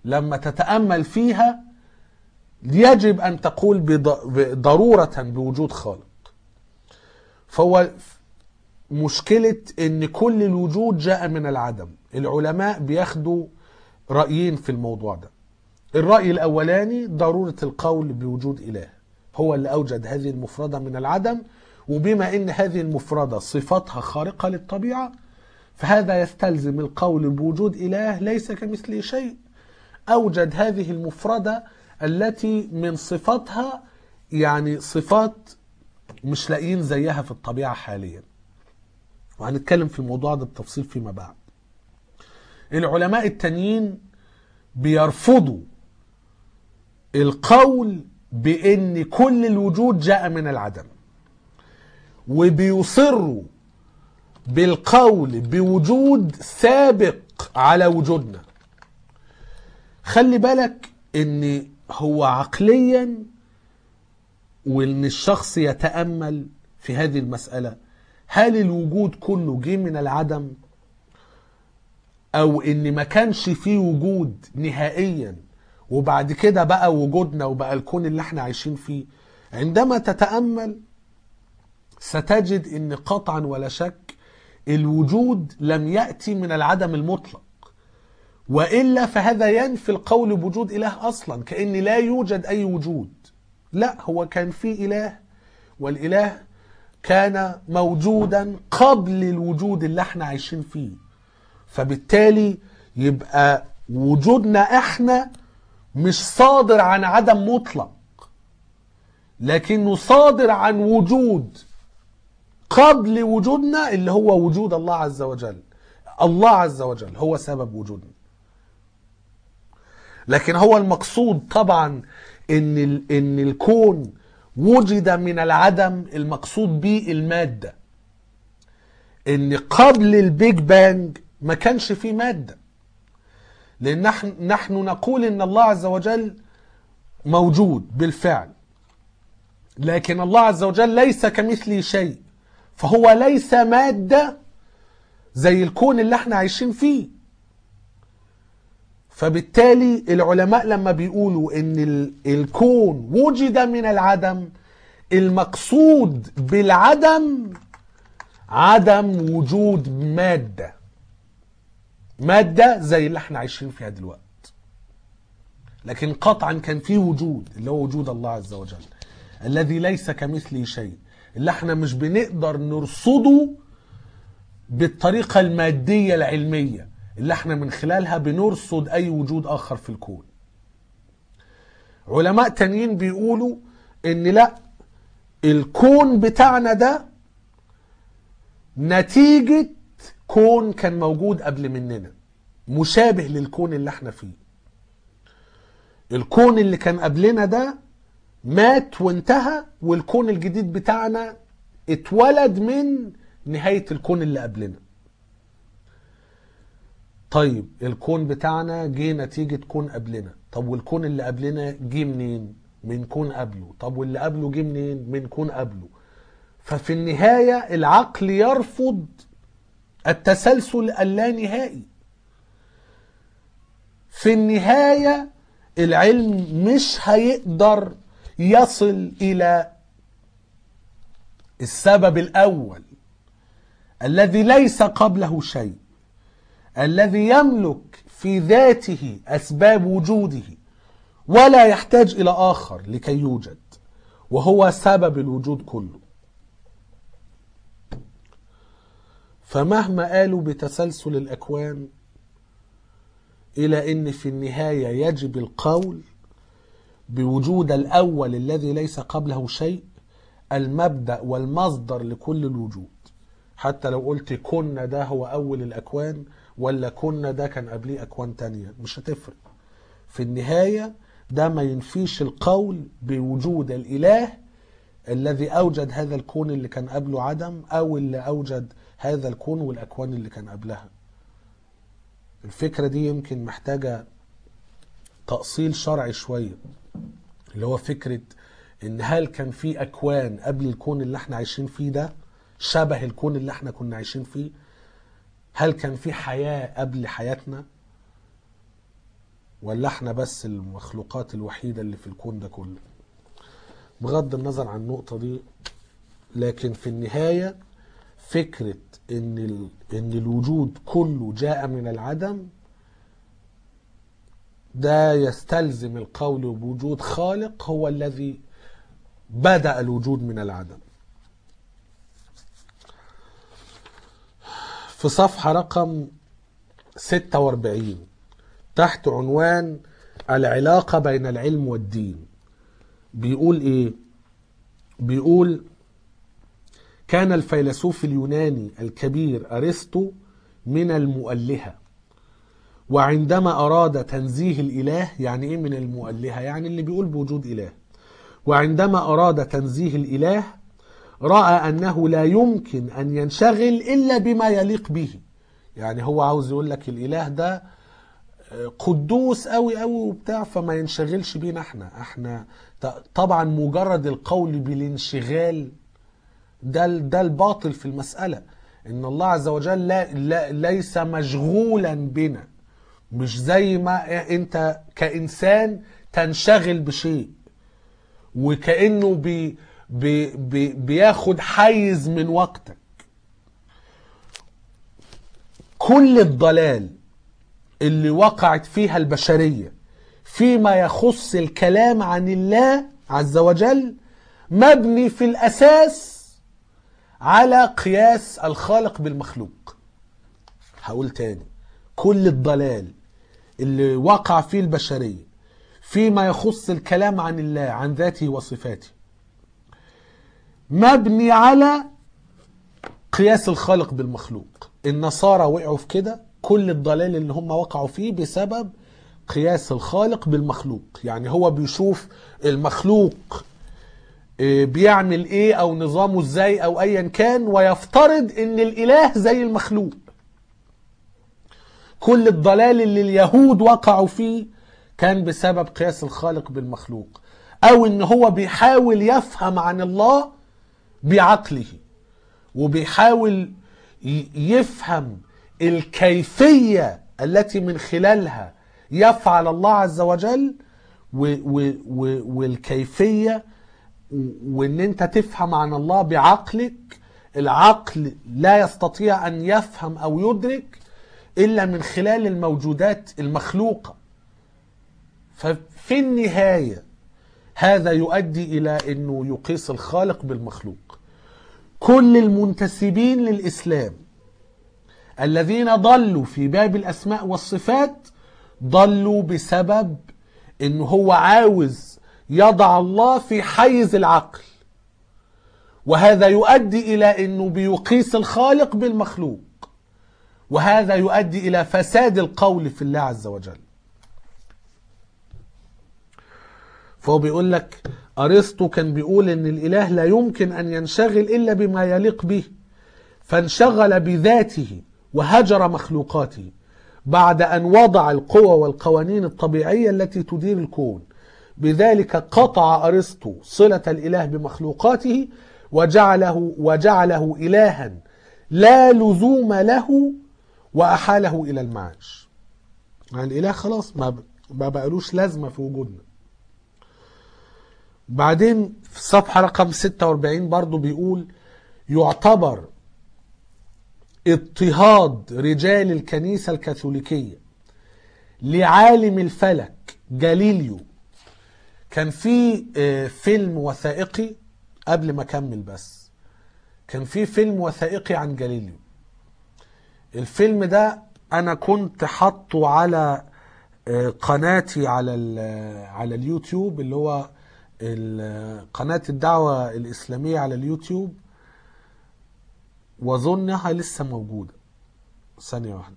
لما تتامل فيها يجب ان تقول بض- ضروره بوجود خالق فهو مشكله ان كل الوجود جاء من العدم العلماء بياخدوا رايين في الموضوع ده الراي الاولاني ضروره القول بوجود اله هو اللي اوجد هذه المفرده من العدم وبما ان هذه المفرده صفاتها خارقه للطبيعه فهذا يستلزم القول بوجود اله ليس كمثله شيء اوجد هذه المفرده التي من صفاتها يعني صفات مش لاقيين زيها في الطبيعه حاليا وهنتكلم في الموضوع ده بالتفصيل فيما بعد العلماء التانيين بيرفضوا القول بان كل الوجود جاء من العدم وبيصروا بالقول بوجود سابق على وجودنا خلي بالك ان هو عقليا وان الشخص يتامل في هذه المساله هل الوجود كله جه من العدم او ان ما كانش فيه وجود نهائيا وبعد كده بقى وجودنا وبقى الكون اللي احنا عايشين فيه عندما تتامل ستجد ان قطعا ولا شك الوجود لم ياتي من العدم المطلق والا فهذا ينفي القول بوجود اله اصلا كان لا يوجد اي وجود لا هو كان في اله والاله كان موجودا قبل الوجود اللي احنا عايشين فيه فبالتالي يبقى وجودنا احنا مش صادر عن عدم مطلق لكنه صادر عن وجود قبل وجودنا اللي هو وجود الله عز وجل الله عز وجل هو سبب وجودنا لكن هو المقصود طبعا ان ال- ان الكون وجد من العدم المقصود به الماده ان قبل البيج بانج ما كانش فيه ماده لان نحن نحن نقول ان الله عز وجل موجود بالفعل لكن الله عز وجل ليس كمثله شيء فهو ليس ماده زي الكون اللي احنا عايشين فيه فبالتالي العلماء لما بيقولوا ان ال- الكون وجد من العدم المقصود بالعدم عدم وجود ماده ماده زي اللي احنا عايشين فيها دلوقتي لكن قطعا كان في وجود اللي هو وجود الله عز وجل الذي ليس كمثله شيء اللي احنا مش بنقدر نرصده بالطريقة المادية العلمية اللي احنا من خلالها بنرصد اي وجود اخر في الكون علماء تانيين بيقولوا ان لا الكون بتاعنا ده نتيجة كون كان موجود قبل مننا مشابه للكون اللي احنا فيه الكون اللي كان قبلنا ده مات وانتهى والكون الجديد بتاعنا اتولد من نهاية الكون اللي قبلنا طيب الكون بتاعنا جه نتيجة كون قبلنا طب والكون اللي قبلنا جه منين من كون قبله طب واللي قبله جه منين من كون قبله ففي النهاية العقل يرفض التسلسل اللانهائي في النهاية العلم مش هيقدر يصل إلى السبب الأول الذي ليس قبله شيء الذي يملك في ذاته أسباب وجوده ولا يحتاج إلى آخر لكي يوجد وهو سبب الوجود كله فمهما قالوا بتسلسل الأكوان إلى أن في النهاية يجب القول بوجود الأول الذي ليس قبله شيء المبدأ والمصدر لكل الوجود حتى لو قلت كنا ده هو أول الأكوان ولا كنا ده كان قبليه أكوان تانية مش هتفرق في النهاية ده ما ينفيش القول بوجود الإله الذي أوجد هذا الكون اللي كان قبله عدم أو اللي أوجد هذا الكون والأكوان اللي كان قبلها الفكرة دي يمكن محتاجة تأصيل شرعي شوية اللي هو فكرة ان هل كان في اكوان قبل الكون اللي احنا عايشين فيه ده شبه الكون اللي احنا كنا عايشين فيه هل كان في حياة قبل حياتنا ولا احنا بس المخلوقات الوحيدة اللي في الكون ده كله بغض النظر عن النقطة دي لكن في النهاية فكرة ان ال... ان الوجود كله جاء من العدم ده يستلزم القول بوجود خالق هو الذي بدأ الوجود من العدم في صفحة رقم 46 تحت عنوان العلاقة بين العلم والدين بيقول ايه بيقول كان الفيلسوف اليوناني الكبير ارسطو من المؤلهه وعندما اراد تنزيه الاله يعني ايه من المؤلهه يعني اللي بيقول بوجود اله وعندما اراد تنزيه الاله راى انه لا يمكن ان ينشغل الا بما يليق به يعني هو عاوز يقول لك الاله ده قدوس قوي قوي وبتاع فما ينشغلش بينا احنا احنا طبعا مجرد القول بالانشغال ده ده الباطل في المسألة ان الله عز وجل لا, لا ليس مشغولا بنا مش زي ما انت كإنسان تنشغل بشيء وكأنه بي بي بي بياخد حيز من وقتك كل الضلال اللي وقعت فيها البشرية فيما يخص الكلام عن الله عز وجل مبني في الأساس على قياس الخالق بالمخلوق هقول تاني كل الضلال اللي وقع فيه البشرية فيما يخص الكلام عن الله عن ذاته وصفاته مبني على قياس الخالق بالمخلوق النصارى وقعوا في كده كل الضلال اللي هم وقعوا فيه بسبب قياس الخالق بالمخلوق يعني هو بيشوف المخلوق بيعمل ايه او نظامه ازاي او ايا كان ويفترض ان الاله زي المخلوق كل الضلال اللي اليهود وقعوا فيه كان بسبب قياس الخالق بالمخلوق او ان هو بيحاول يفهم عن الله بعقله وبيحاول يفهم الكيفية التي من خلالها يفعل الله عز وجل و و و والكيفية وان انت تفهم عن الله بعقلك العقل لا يستطيع ان يفهم او يدرك الا من خلال الموجودات المخلوقة ففي النهاية هذا يؤدي الى انه يقيس الخالق بالمخلوق كل المنتسبين للاسلام الذين ضلوا في باب الاسماء والصفات ضلوا بسبب ان هو عاوز يضع الله في حيز العقل وهذا يؤدي الى انه بيقيس الخالق بالمخلوق وهذا يؤدي الى فساد القول في الله عز وجل فهو بيقول لك ارسطو كان بيقول ان الاله لا يمكن ان ينشغل الا بما يليق به فانشغل بذاته وهجر مخلوقاته بعد ان وضع القوى والقوانين الطبيعيه التي تدير الكون بذلك قطع ارسطو صله الاله بمخلوقاته وجعله وجعله الها لا لزوم له واحاله الى المعاش يعني الاله خلاص ما ما بقالوش لازمه في وجودنا بعدين في الصفحه رقم 46 برضو بيقول يعتبر اضطهاد رجال الكنيسة الكاثوليكية لعالم الفلك جاليليو كان في فيلم وثائقي قبل ما اكمل بس كان في فيلم وثائقي عن جاليليو الفيلم ده انا كنت حاطه على قناتي على على اليوتيوب اللي هو قناة الدعوة الإسلامية على اليوتيوب واظنها لسه موجوده ثانيه واحده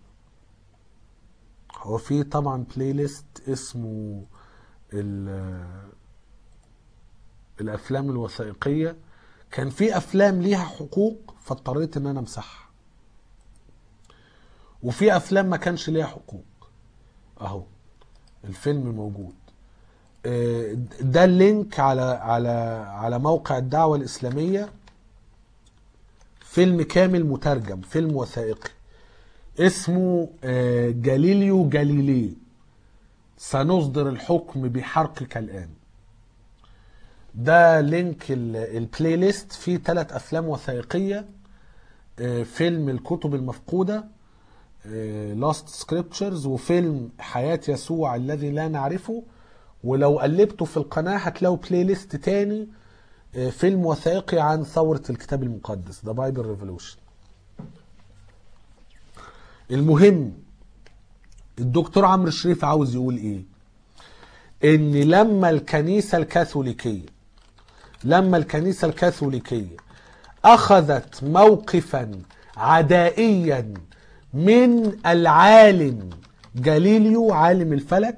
هو في طبعا بلاي ليست اسمه الافلام الوثائقيه كان في افلام ليها حقوق فاضطريت ان انا امسحها وفي افلام ما كانش ليها حقوق اهو الفيلم موجود ده اللينك على على على موقع الدعوه الاسلاميه فيلم كامل مترجم فيلم وثائقي اسمه جاليليو جاليلي سنصدر الحكم بحرقك الآن ده لينك ال- البلاي ليست فيه ثلاث أفلام وثائقية آه، فيلم الكتب المفقودة لاست سكريبتشرز وفيلم حياة يسوع الذي لا نعرفه ولو قلبتوا في القناة هتلاقوا بلاي ليست تاني آه، فيلم وثائقي عن ثورة الكتاب المقدس ذا بايبل ريفولوشن المهم الدكتور عمرو شريف عاوز يقول ايه ان لما الكنيسة الكاثوليكية لما الكنيسة الكاثوليكية اخذت موقفا عدائيا من العالم جاليليو عالم الفلك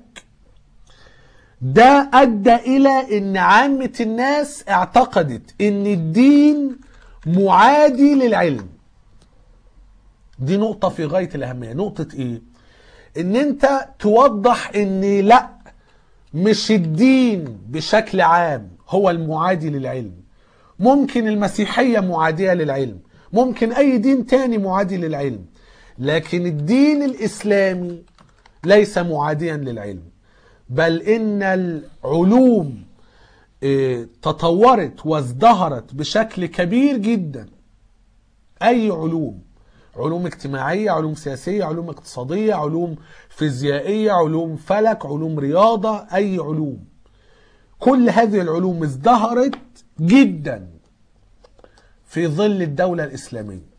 ده ادى الى ان عامة الناس اعتقدت ان الدين معادي للعلم دي نقطة في غاية الأهمية نقطة إيه؟ إن أنت توضح إن لأ مش الدين بشكل عام هو المعادي للعلم ممكن المسيحية معادية للعلم ممكن أي دين تاني معادي للعلم لكن الدين الإسلامي ليس معاديا للعلم بل إن العلوم إيه، تطورت وازدهرت بشكل كبير جدا اي علوم علوم اجتماعيه علوم سياسيه علوم اقتصاديه علوم فيزيائيه علوم فلك علوم رياضه اي علوم كل هذه العلوم ازدهرت جدا في ظل الدوله الاسلاميه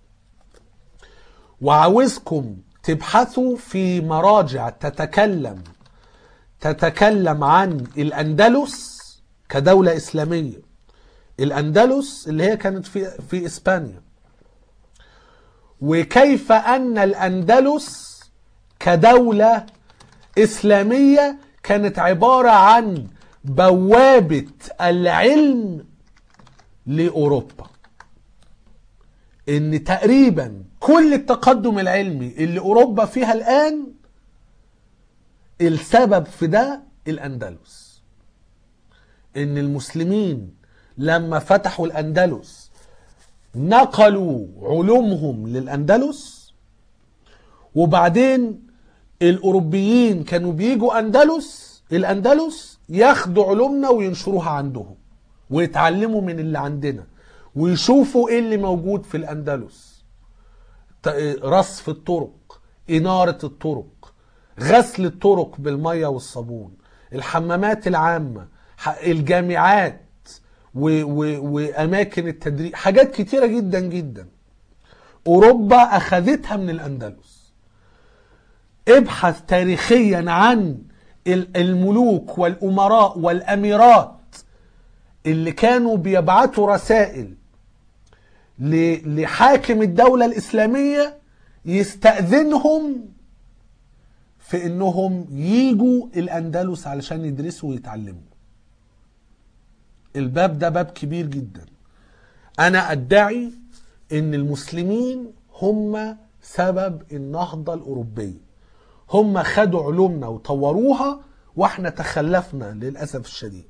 وعاوزكم تبحثوا في مراجع تتكلم تتكلم عن الاندلس كدوله اسلاميه الاندلس اللي هي كانت في في اسبانيا وكيف ان الاندلس كدوله اسلاميه كانت عباره عن بوابه العلم لاوروبا ان تقريبا كل التقدم العلمي اللي اوروبا فيها الان السبب في ده الاندلس ان المسلمين لما فتحوا الاندلس نقلوا علومهم للاندلس وبعدين الاوروبيين كانوا بيجوا اندلس الاندلس ياخدوا علومنا وينشروها عندهم ويتعلموا من اللي عندنا ويشوفوا ايه اللي موجود في الاندلس ت- رصف الطرق اناره الطرق غسل الطرق بالميه والصابون الحمامات العامه ح- الجامعات و و واماكن التدريب حاجات كتيره جدا جدا اوروبا اخذتها من الاندلس ابحث تاريخيا عن ال- الملوك والامراء والاميرات اللي كانوا بيبعتوا رسائل ل- لحاكم الدولة الإسلامية يستأذنهم في إنهم يجوا الأندلس علشان يدرسوا ويتعلموا الباب ده باب كبير جدا أنا أدعي إن المسلمين هم سبب النهضة الأوروبية هم خدوا علومنا وطوروها واحنا تخلفنا للأسف الشديد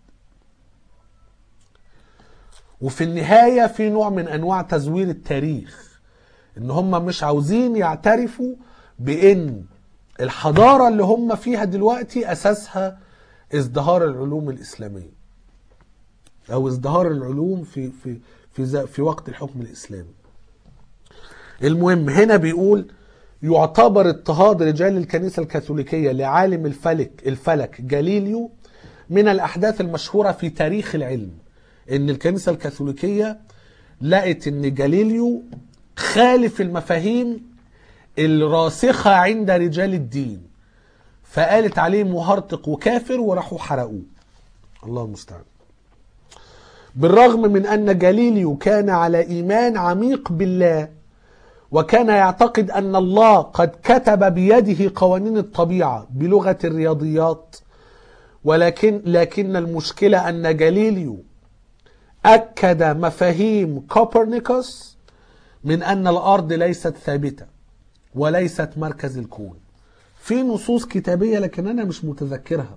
وفي النهاية في نوع من أنواع تزوير التاريخ إن هم مش عاوزين يعترفوا بإن الحضارة اللي هم فيها دلوقتي أساسها ازدهار العلوم الإسلامية أو ازدهار العلوم في في في ز- في وقت الحكم الإسلامي. المهم هنا بيقول يعتبر اضطهاد رجال الكنيسة الكاثوليكية لعالم الفلك الفلك جاليليو من الأحداث المشهورة في تاريخ العلم إن الكنيسة الكاثوليكية لقت إن جاليليو خالف المفاهيم الراسخة عند رجال الدين فقالت عليه مهرطق وكافر وراحوا حرقوه الله المستعان بالرغم من أن جاليليو كان على إيمان عميق بالله وكان يعتقد أن الله قد كتب بيده قوانين الطبيعة بلغة الرياضيات ولكن لكن المشكلة أن جاليليو أكد مفاهيم كوبرنيكوس من أن الأرض ليست ثابتة وليست مركز الكون في نصوص كتابية لكن أنا مش متذكرها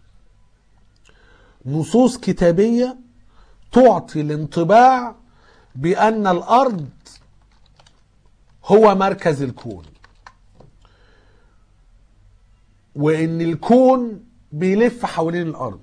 نصوص كتابية تعطي الانطباع بأن الأرض هو مركز الكون وان الكون بيلف حوالين الارض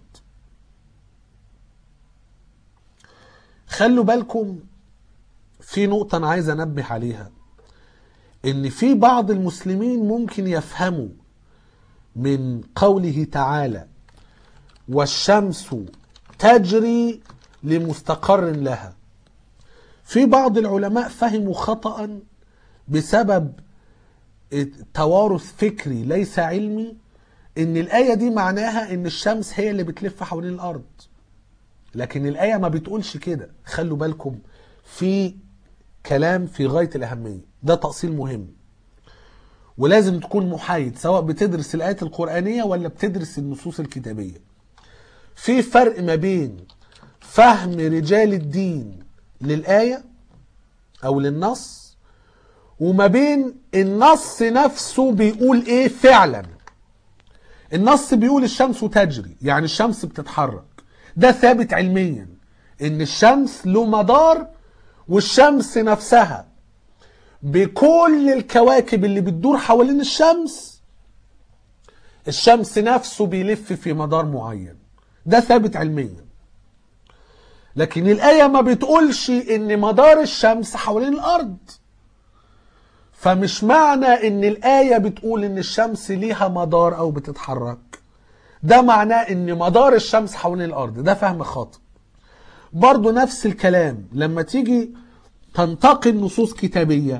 خلوا بالكم في نقطة أنا عايز أنبه عليها إن في بعض المسلمين ممكن يفهموا من قوله تعالى والشمس تجري لمستقر لها في بعض العلماء فهموا خطأ بسبب توارث فكري ليس علمي ان الآية دي معناها ان الشمس هي اللي بتلف حوالين الأرض لكن الآية ما بتقولش كده خلوا بالكم في كلام في غاية الأهمية ده تأصيل مهم ولازم تكون محايد سواء بتدرس الآيات القرآنية ولا بتدرس النصوص الكتابية في فرق ما بين فهم رجال الدين للآية أو للنص وما بين النص نفسه بيقول إيه فعلا النص بيقول الشمس تجري يعني الشمس بتتحرك ده ثابت علميا ان الشمس له مدار والشمس نفسها بكل الكواكب اللي بتدور حوالين الشمس الشمس نفسه بيلف في مدار معين ده ثابت علميا لكن الآية ما بتقولش ان مدار الشمس حوالين الأرض فمش معنى ان الآية بتقول ان الشمس ليها مدار او بتتحرك ده معناه ان مدار الشمس حوالين الارض ده فهم خاطئ برضو نفس الكلام لما تيجي تنتقل نصوص كتابية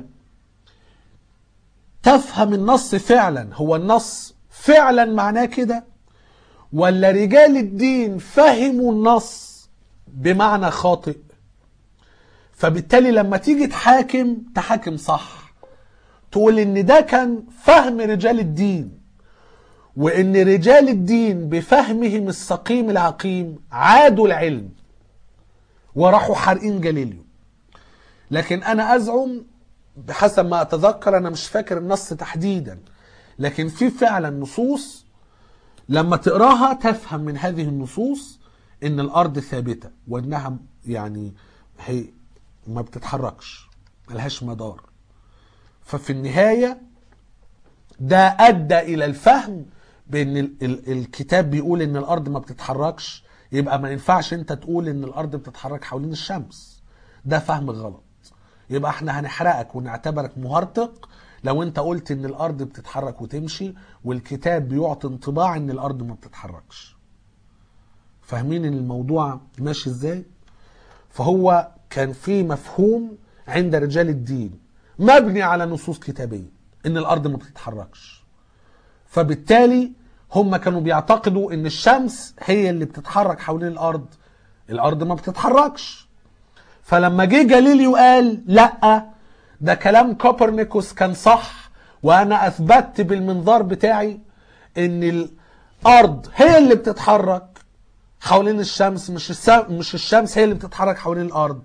تفهم النص فعلا هو النص فعلا معناه كده ولا رجال الدين فهموا النص بمعنى خاطئ فبالتالي لما تيجي تحاكم تحاكم صح تقول ان ده كان فهم رجال الدين وان رجال الدين بفهمهم السقيم العقيم عادوا العلم وراحوا حارقين جاليليو لكن انا ازعم بحسب ما اتذكر انا مش فاكر النص تحديدا لكن في فعلا نصوص لما تقراها تفهم من هذه النصوص ان الارض ثابته وانها يعني هي ما بتتحركش ملهاش مدار ففي النهايه ده ادى الى الفهم بان ال ال الكتاب بيقول ان الارض ما بتتحركش يبقى ما ينفعش انت تقول ان الارض بتتحرك حوالين الشمس ده فهم غلط يبقى احنا هنحرقك ونعتبرك مهرطق لو انت قلت ان الارض بتتحرك وتمشي والكتاب بيعطي انطباع ان الارض ما بتتحركش فاهمين ان الموضوع ماشي ازاي فهو كان في مفهوم عند رجال الدين مبني على نصوص كتابيه ان الارض ما بتتحركش فبالتالي هم كانوا بيعتقدوا ان الشمس هي اللي بتتحرك حوالين الارض الارض ما بتتحركش فلما جه جاليليو قال لا ده كلام كوبرنيكوس كان صح وانا اثبتت بالمنظار بتاعي ان الارض هي اللي بتتحرك حوالين الشمس مش الشمس مش الشمس هي اللي بتتحرك حوالين الارض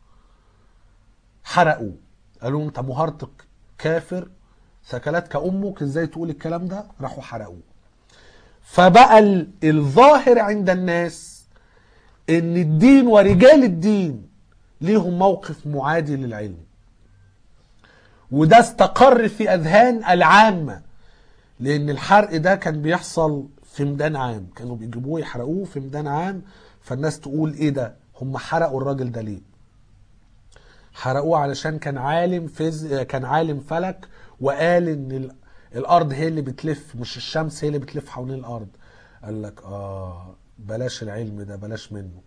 حرقوه قالوا انت مهرطق كافر ثكلتك امك ازاي تقول الكلام ده راحوا حرقوه فبقى ال- الظاهر عند الناس ان الدين ورجال الدين ليهم موقف معادي للعلم وده استقر في اذهان العامه لان الحرق ده كان بيحصل في ميدان عام كانوا بيجيبوه يحرقوه في ميدان عام فالناس تقول ايه ده هم حرقوا الراجل ده ليه حرقوه علشان كان عالم فيز كان عالم فلك وقال ان ال- الارض هي اللي بتلف مش الشمس هي اللي بتلف حوالين الارض قال لك اه بلاش العلم ده بلاش منه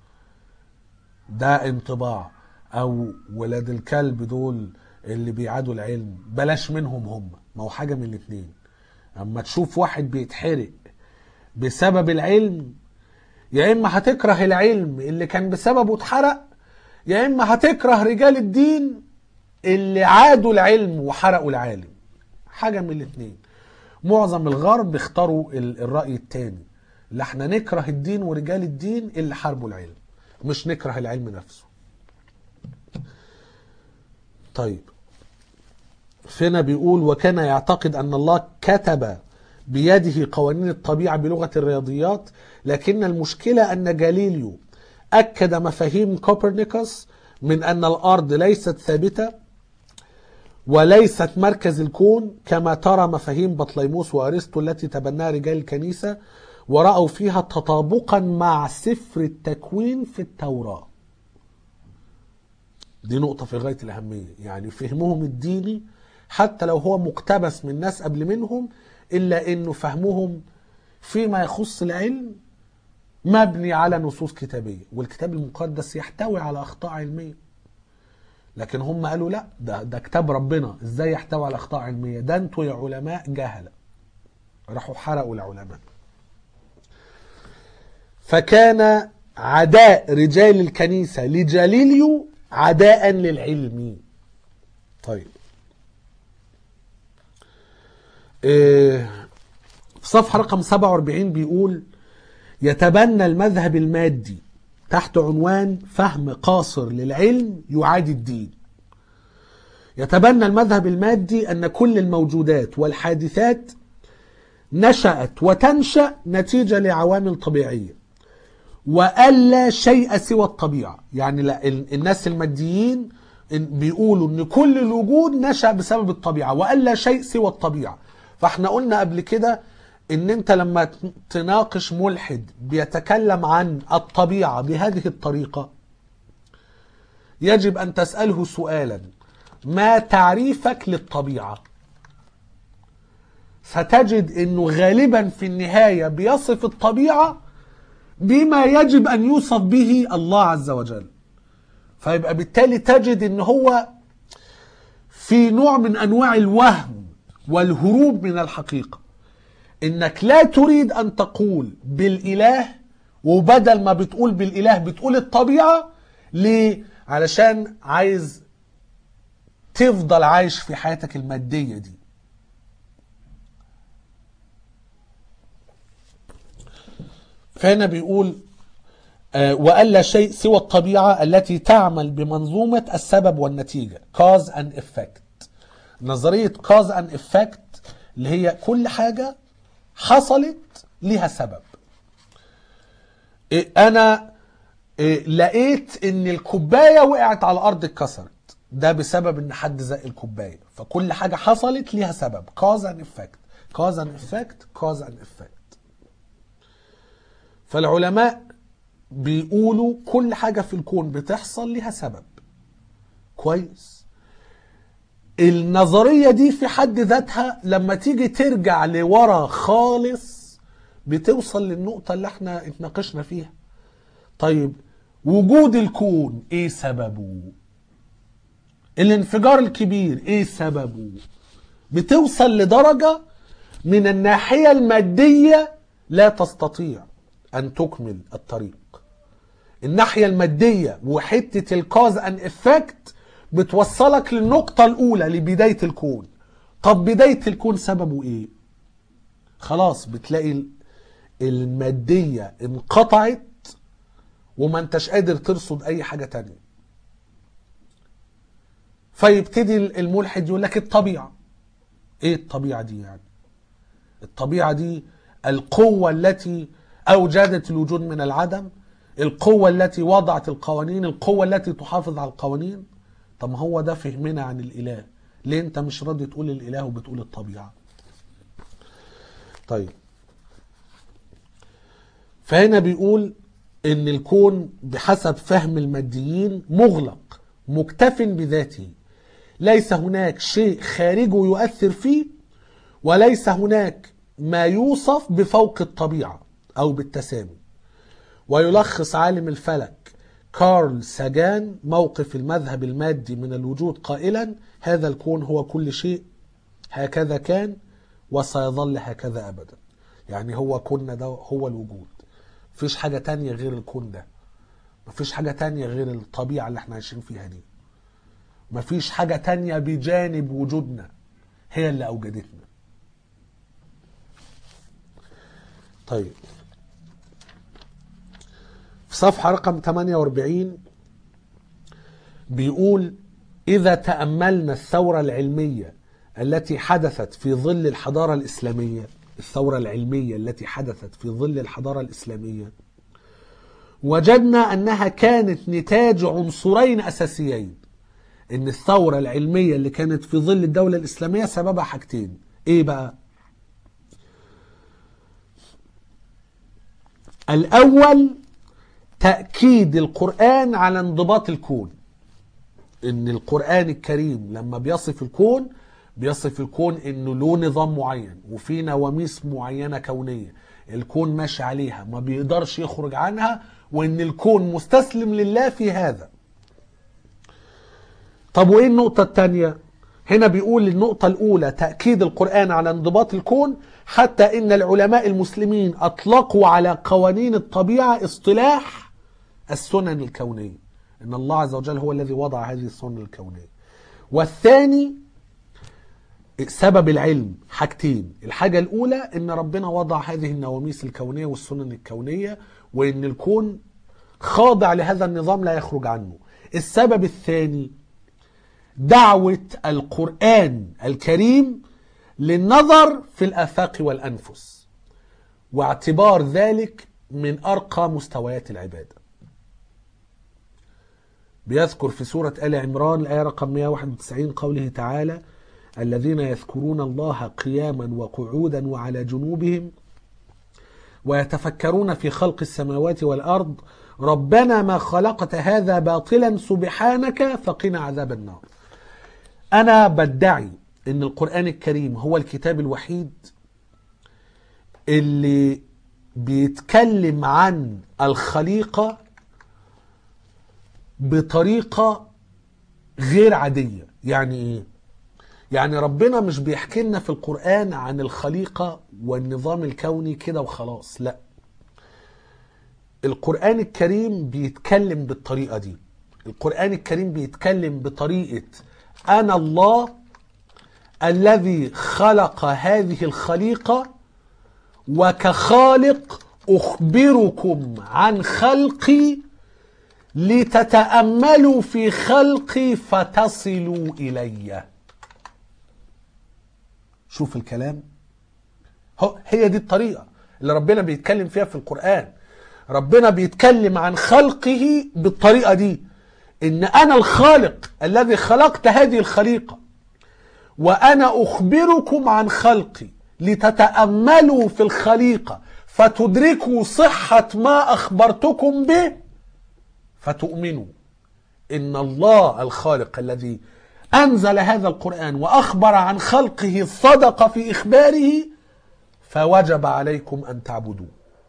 ده انطباع او ولاد الكلب دول اللي بيعادوا العلم بلاش منهم هم ما هو حاجه من الاتنين اما تشوف واحد بيتحرق بسبب العلم يا اما هتكره العلم اللي كان بسببه اتحرق يا اما هتكره رجال الدين اللي عادوا العلم وحرقوا العالم حاجه من الاثنين معظم الغرب اختاروا ال- الراي الثاني اللي احنا نكره الدين ورجال الدين اللي حاربوا العلم مش نكره العلم نفسه طيب فينا بيقول وكان يعتقد ان الله كتب بيده قوانين الطبيعه بلغه الرياضيات لكن المشكله ان جاليليو اكد مفاهيم كوبرنيكوس من ان الارض ليست ثابته وليست مركز الكون كما ترى مفاهيم بطليموس وارسطو التي تبناها رجال الكنيسه ورأوا فيها تطابقا مع سفر التكوين في التوراة دي نقطة في غاية الأهمية يعني فهمهم الديني حتى لو هو مقتبس من ناس قبل منهم إلا إنه فهمهم فيما يخص العلم مبني على نصوص كتابية والكتاب المقدس يحتوي على أخطاء علمية لكن هم قالوا لا ده ده كتاب ربنا ازاي يحتوي على اخطاء علميه ده انتوا يا علماء جهله راحوا حرقوا العلماء فكان عداء رجال الكنيسه لجاليليو عداء للعلم طيب إيه، في صفحه رقم 47 بيقول يتبنى المذهب المادي تحت عنوان فهم قاصر للعلم يعادي الدين يتبنى المذهب المادي أن كل الموجودات والحادثات نشأت وتنشأ نتيجة لعوامل طبيعية وألا شيء سوى الطبيعة يعني لا ال- الناس الماديين إن- بيقولوا ان كل الوجود نشأ بسبب الطبيعة وألا شيء سوى الطبيعة فاحنا قلنا قبل كده ان انت لما ت- تناقش ملحد بيتكلم عن الطبيعة بهذه الطريقة يجب ان تسأله سؤالا ما تعريفك للطبيعة ستجد انه غالبا في النهاية بيصف الطبيعة بما يجب ان يوصف به الله عز وجل فيبقى بالتالي تجد ان هو في نوع من انواع الوهم والهروب من الحقيقه انك لا تريد ان تقول بالاله وبدل ما بتقول بالاله بتقول الطبيعه ليه علشان عايز تفضل عايش في حياتك الماديه دي فهنا بيقول آه، وألا شيء سوى الطبيعة التي تعمل بمنظومة السبب والنتيجة cause and effect نظرية cause and effect اللي هي كل حاجة حصلت لها سبب إيه، أنا إيه، لقيت إن الكوباية وقعت على الأرض اتكسرت ده بسبب إن حد زق الكوباية فكل حاجة حصلت ليها سبب cause and effect cause and effect cause and effect فالعلماء بيقولوا كل حاجة في الكون بتحصل لها سبب كويس النظرية دي في حد ذاتها لما تيجي ترجع لورا خالص بتوصل للنقطة اللي احنا اتناقشنا فيها طيب وجود الكون ايه سببه الانفجار الكبير ايه سببه بتوصل لدرجة من الناحية المادية لا تستطيع ان تكمل الطريق الناحية المادية وحتة الكاز ان افكت بتوصلك للنقطة الأولى لبداية الكون طب بداية الكون سببه إيه؟ خلاص بتلاقي ال- المادية انقطعت وما انتش قادر ترصد أي حاجة تانية فيبتدي الملحد يقول لك الطبيعة إيه الطبيعة دي يعني؟ الطبيعة دي القوة التي أوجدت الوجود من العدم القوة التي وضعت القوانين القوة التي تحافظ على القوانين طب ما هو ده فهمنا عن الإله ليه أنت مش راضي تقول الإله وبتقول الطبيعة طيب فهنا بيقول ان الكون بحسب فهم الماديين مغلق مكتف بذاته ليس هناك شيء خارجه يؤثر فيه وليس هناك ما يوصف بفوق الطبيعة أو بالتسامي ويلخص عالم الفلك كارل ساجان موقف المذهب المادي من الوجود قائلا هذا الكون هو كل شيء هكذا كان وسيظل هكذا أبدا يعني هو كنا ده هو الوجود مفيش حاجة تانية غير الكون ده مفيش حاجة تانية غير الطبيعة اللي احنا عايشين فيها دي مفيش حاجة تانية بجانب وجودنا هي اللي أوجدتنا طيب في صفحة رقم 48 بيقول إذا تأملنا الثورة العلمية التي حدثت في ظل الحضارة الإسلامية الثورة العلمية التي حدثت في ظل الحضارة الإسلامية وجدنا أنها كانت نتاج عنصرين أساسيين إن الثورة العلمية اللي كانت في ظل الدولة الإسلامية سببها حاجتين إيه بقى؟ الأول تأكيد القرآن على انضباط الكون ان القرآن الكريم لما بيصف الكون بيصف الكون انه له نظام معين وفي نواميس معينة كونية الكون ماشي عليها ما بيقدرش يخرج عنها وان الكون مستسلم لله في هذا طب وايه النقطة الثانية هنا بيقول النقطة الأولى تأكيد القرآن على انضباط الكون حتى إن العلماء المسلمين أطلقوا على قوانين الطبيعة اصطلاح السنن الكونية إن الله عز وجل هو الذي وضع هذه السنن الكونية والثاني سبب العلم حاجتين الحاجة الأولى إن ربنا وضع هذه النواميس الكونية والسنن الكونية وإن الكون خاضع لهذا النظام لا يخرج عنه السبب الثاني دعوة القرآن الكريم للنظر في الآفاق والأنفس واعتبار ذلك من أرقى مستويات العبادة بيذكر في سورة آل عمران الآية رقم 191 قوله تعالى الذين يذكرون الله قياما وقعودا وعلى جنوبهم ويتفكرون في خلق السماوات والأرض ربنا ما خلقت هذا باطلا سبحانك فقنا عذاب النار أنا بدعي أن القرآن الكريم هو الكتاب الوحيد اللي بيتكلم عن الخليقة بطريقة غير عادية يعني ايه يعني ربنا مش بيحكي لنا في القرآن عن الخليقة والنظام الكوني كده وخلاص لا القرآن الكريم بيتكلم بالطريقة دي القرآن الكريم بيتكلم بطريقة أنا الله الذي خلق هذه الخليقة وكخالق أخبركم عن خلقي لتتأملوا في خلقي فتصلوا إلي شوف الكلام هو هي دي الطريقة اللي ربنا بيتكلم فيها في القرآن ربنا بيتكلم عن خلقه بالطريقة دي إن أنا الخالق الذي خلقت هذه الخليقة وأنا أخبركم عن خلقي لتتأملوا في الخليقة فتدركوا صحة ما أخبرتكم به فتؤمنوا ان الله الخالق الذي انزل هذا القران واخبر عن خلقه صدق في اخباره فوجب عليكم ان تعبدوه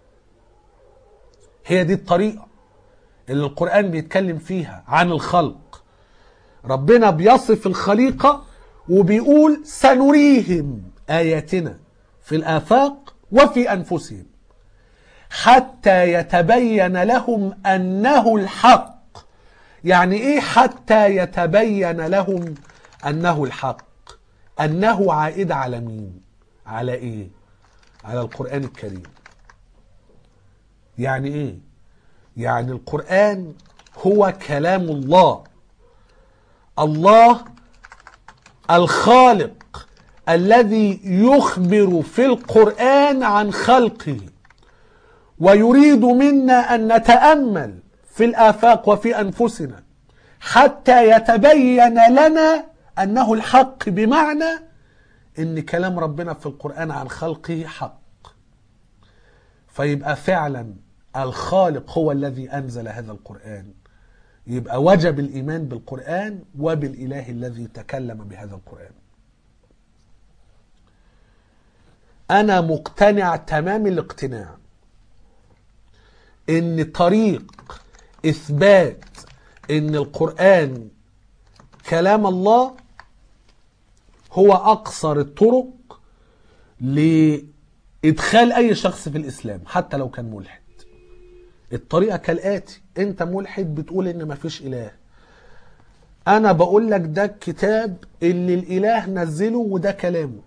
هي دي الطريقه اللي القران بيتكلم فيها عن الخلق ربنا بيصف الخليقه وبيقول سنريهم اياتنا في الافاق وفي انفسهم حتى يتبين لهم انه الحق يعني ايه حتى يتبين لهم انه الحق انه عائد على مين على ايه على القران الكريم يعني ايه يعني القران هو كلام الله الله الخالق الذي يخبر في القران عن خلقه ويريد منا ان نتامل في الافاق وفي انفسنا حتى يتبين لنا انه الحق بمعنى ان كلام ربنا في القران عن خلقه حق فيبقى فعلا الخالق هو الذي انزل هذا القران يبقى وجب الايمان بالقران وبالاله الذي تكلم بهذا القران انا مقتنع تمام الاقتناع ان طريق اثبات ان القران كلام الله هو اقصر الطرق لادخال اي شخص في الاسلام حتى لو كان ملحد الطريقه كالاتي انت ملحد بتقول ان مفيش اله انا بقول لك ده الكتاب اللي الاله نزله وده كلامه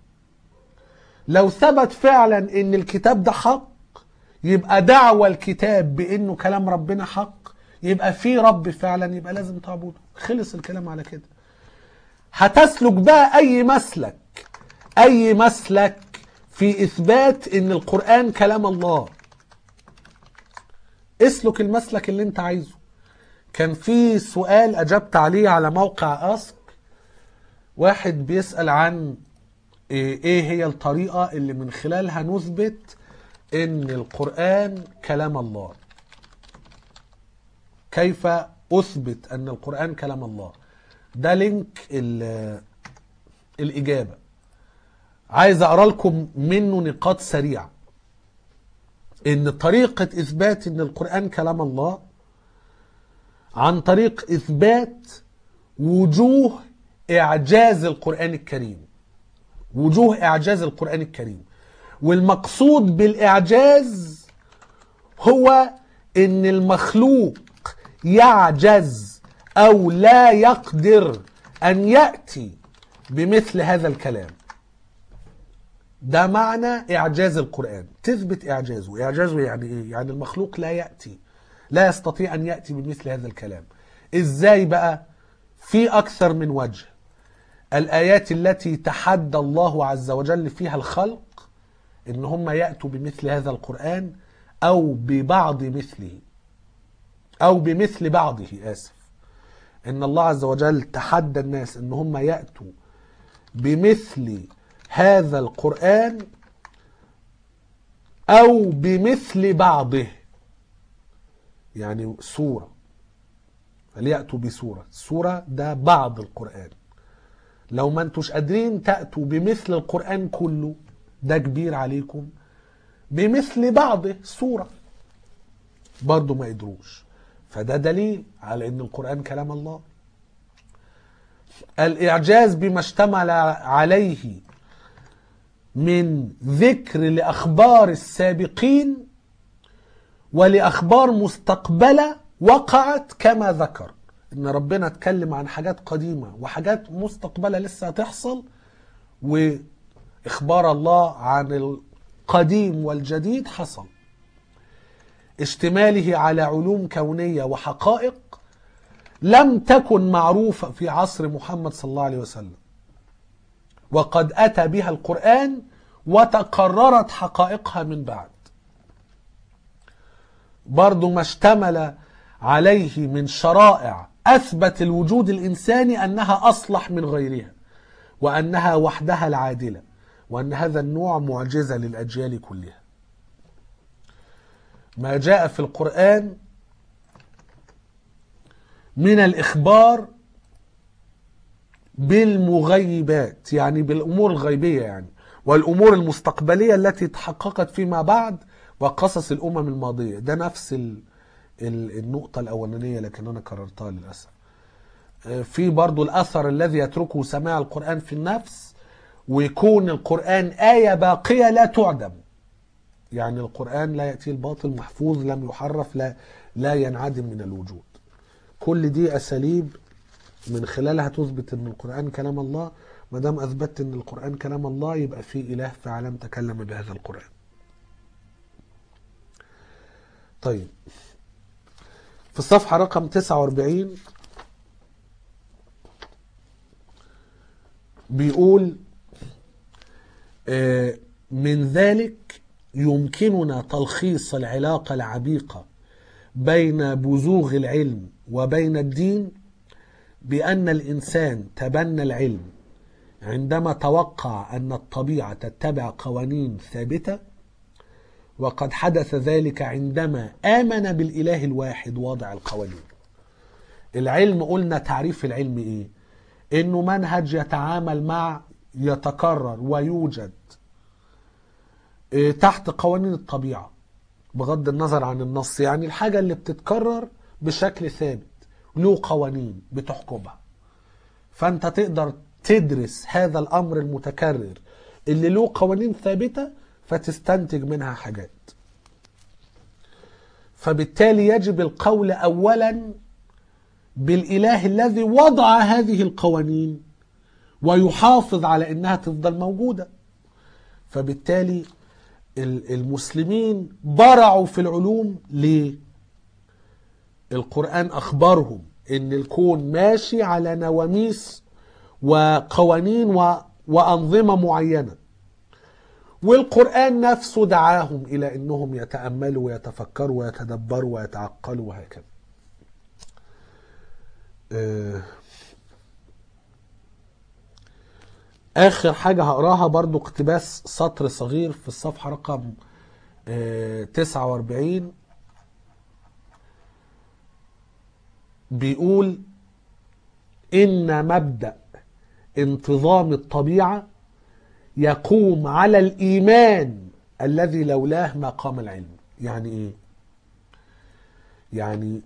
لو ثبت فعلا ان الكتاب ده حق يبقى دعوى الكتاب بانه كلام ربنا حق يبقى في رب فعلا يبقى لازم تعبده خلص الكلام على كده هتسلك بقى اي مسلك اي مسلك في اثبات ان القران كلام الله اسلك المسلك اللي انت عايزه كان في سؤال اجبت عليه على موقع اسك واحد بيسال عن ايه هي الطريقه اللي من خلالها نثبت ان القرآن كلام الله كيف اثبت ان القرآن كلام الله ده لينك ال- الاجابة عايز اقرا لكم منه نقاط سريعة ان طريقة اثبات ان القرآن كلام الله عن طريق اثبات وجوه اعجاز القرآن الكريم وجوه اعجاز القرآن الكريم والمقصود بالاعجاز هو ان المخلوق يعجز او لا يقدر ان ياتي بمثل هذا الكلام ده معنى اعجاز القران تثبت اعجازه اعجازه يعني ايه يعني المخلوق لا ياتي لا يستطيع ان ياتي بمثل هذا الكلام ازاي بقى في اكثر من وجه الايات التي تحدى الله عز وجل فيها الخلق ان هم ياتوا بمثل هذا القران او ببعض مثله او بمثل بعضه اسف ان الله عز وجل تحدى الناس ان هم ياتوا بمثل هذا القران او بمثل بعضه يعني سوره فلياتوا بسوره السوره ده بعض القران لو ما انتوش قادرين تاتوا بمثل القران كله ده كبير عليكم بمثل بعضه سوره برضه ما قدروش فده دليل على ان القران كلام الله الاعجاز بما اشتمل عليه من ذكر لاخبار السابقين ولاخبار مستقبله وقعت كما ذكر ان ربنا اتكلم عن حاجات قديمه وحاجات مستقبله لسه هتحصل واخبار الله عن القديم والجديد حصل اشتماله على علوم كونيه وحقائق لم تكن معروفه في عصر محمد صلى الله عليه وسلم وقد اتى بها القران وتقررت حقائقها من بعد برضو ما اشتمل عليه من شرائع اثبت الوجود الانساني انها اصلح من غيرها وانها وحدها العادله وان هذا النوع معجزه للاجيال كلها ما جاء في القران من الاخبار بالمغيبات يعني بالامور الغيبيه يعني والامور المستقبليه التي تحققت فيما بعد وقصص الامم الماضيه ده نفس ال ال النقطه الاولانيه لكن انا كررتها للاسف في برضو الاثر الذي يتركه سماع القران في النفس ويكون القران ايه باقيه لا تعدم يعني القران لا ياتي الباطل محفوظ لم يحرف لا لا ينعدم من الوجود كل دي اساليب من خلالها تثبت ان القران كلام الله ما دام اثبتت ان القران كلام الله يبقى في اله فعلا تكلم بهذا القران طيب في الصفحه رقم 49 بيقول من ذلك يمكننا تلخيص العلاقه العميقه بين بزوغ العلم وبين الدين بان الانسان تبنى العلم عندما توقع ان الطبيعه تتبع قوانين ثابته وقد حدث ذلك عندما امن بالاله الواحد واضع القوانين العلم قلنا تعريف العلم ايه انه منهج يتعامل مع يتكرر ويوجد تحت قوانين الطبيعه بغض النظر عن النص يعني الحاجه اللي بتتكرر بشكل ثابت له قوانين بتحكمها فانت تقدر تدرس هذا الامر المتكرر اللي له قوانين ثابته فتستنتج منها حاجات فبالتالي يجب القول اولا بالاله الذي وضع هذه القوانين ويحافظ على انها تفضل موجوده فبالتالي المسلمين برعوا في العلوم ليه القرآن أخبرهم إن الكون ماشي على نواميس وقوانين و... وأنظمة معينة والقرآن نفسه دعاهم إلى أنهم يتأملوا ويتفكروا ويتدبروا ويتعقلوا وهكذا آخر حاجة هقراها برضو اقتباس سطر صغير في الصفحة رقم آه، 49 بيقول إن مبدأ انتظام الطبيعة يقوم على الإيمان الذي لولاه ما قام العلم يعني إيه؟ يعني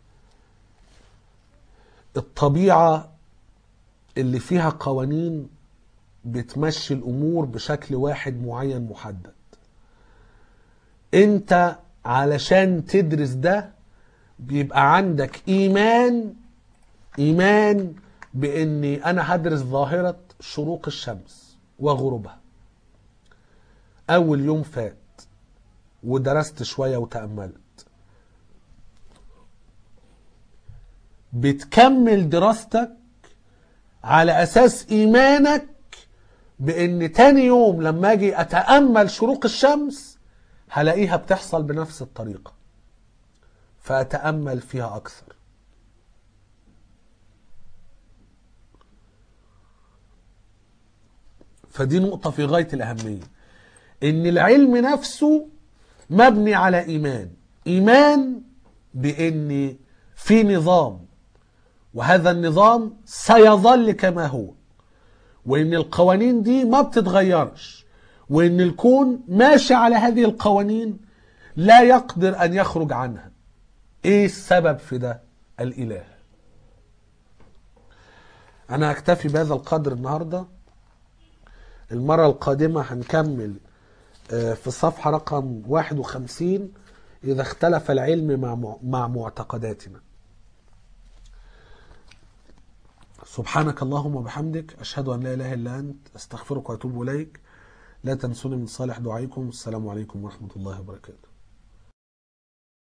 الطبيعة اللي فيها قوانين بتمشي الأمور بشكل واحد معين محدد انت علشان تدرس ده بيبقى عندك ايمان ايمان باني انا هدرس ظاهرة شروق الشمس وغروبها اول يوم فات ودرست شوية وتأملت بتكمل دراستك على اساس ايمانك بان تاني يوم لما اجي اتأمل شروق الشمس هلاقيها بتحصل بنفس الطريقة فأتأمل فيها أكثر فدي نقطة في غاية الأهمية إن العلم نفسه مبني على إيمان إيمان بإن في نظام وهذا النظام سيظل كما هو وإن القوانين دي ما بتتغيرش وإن الكون ماشي على هذه القوانين لا يقدر أن يخرج عنها إيه السبب في ده؟ الإله أنا أكتفي بهذا القدر النهاردة المرة القادمة هنكمل آه، في الصفحة رقم 51 إذا اختلف العلم مع مع معتقداتنا سبحانك اللهم وبحمدك أشهد أن لا إله إلا أنت أستغفرك وأتوب إليك لا تنسوني من صالح دعائكم السلام عليكم ورحمة الله وبركاته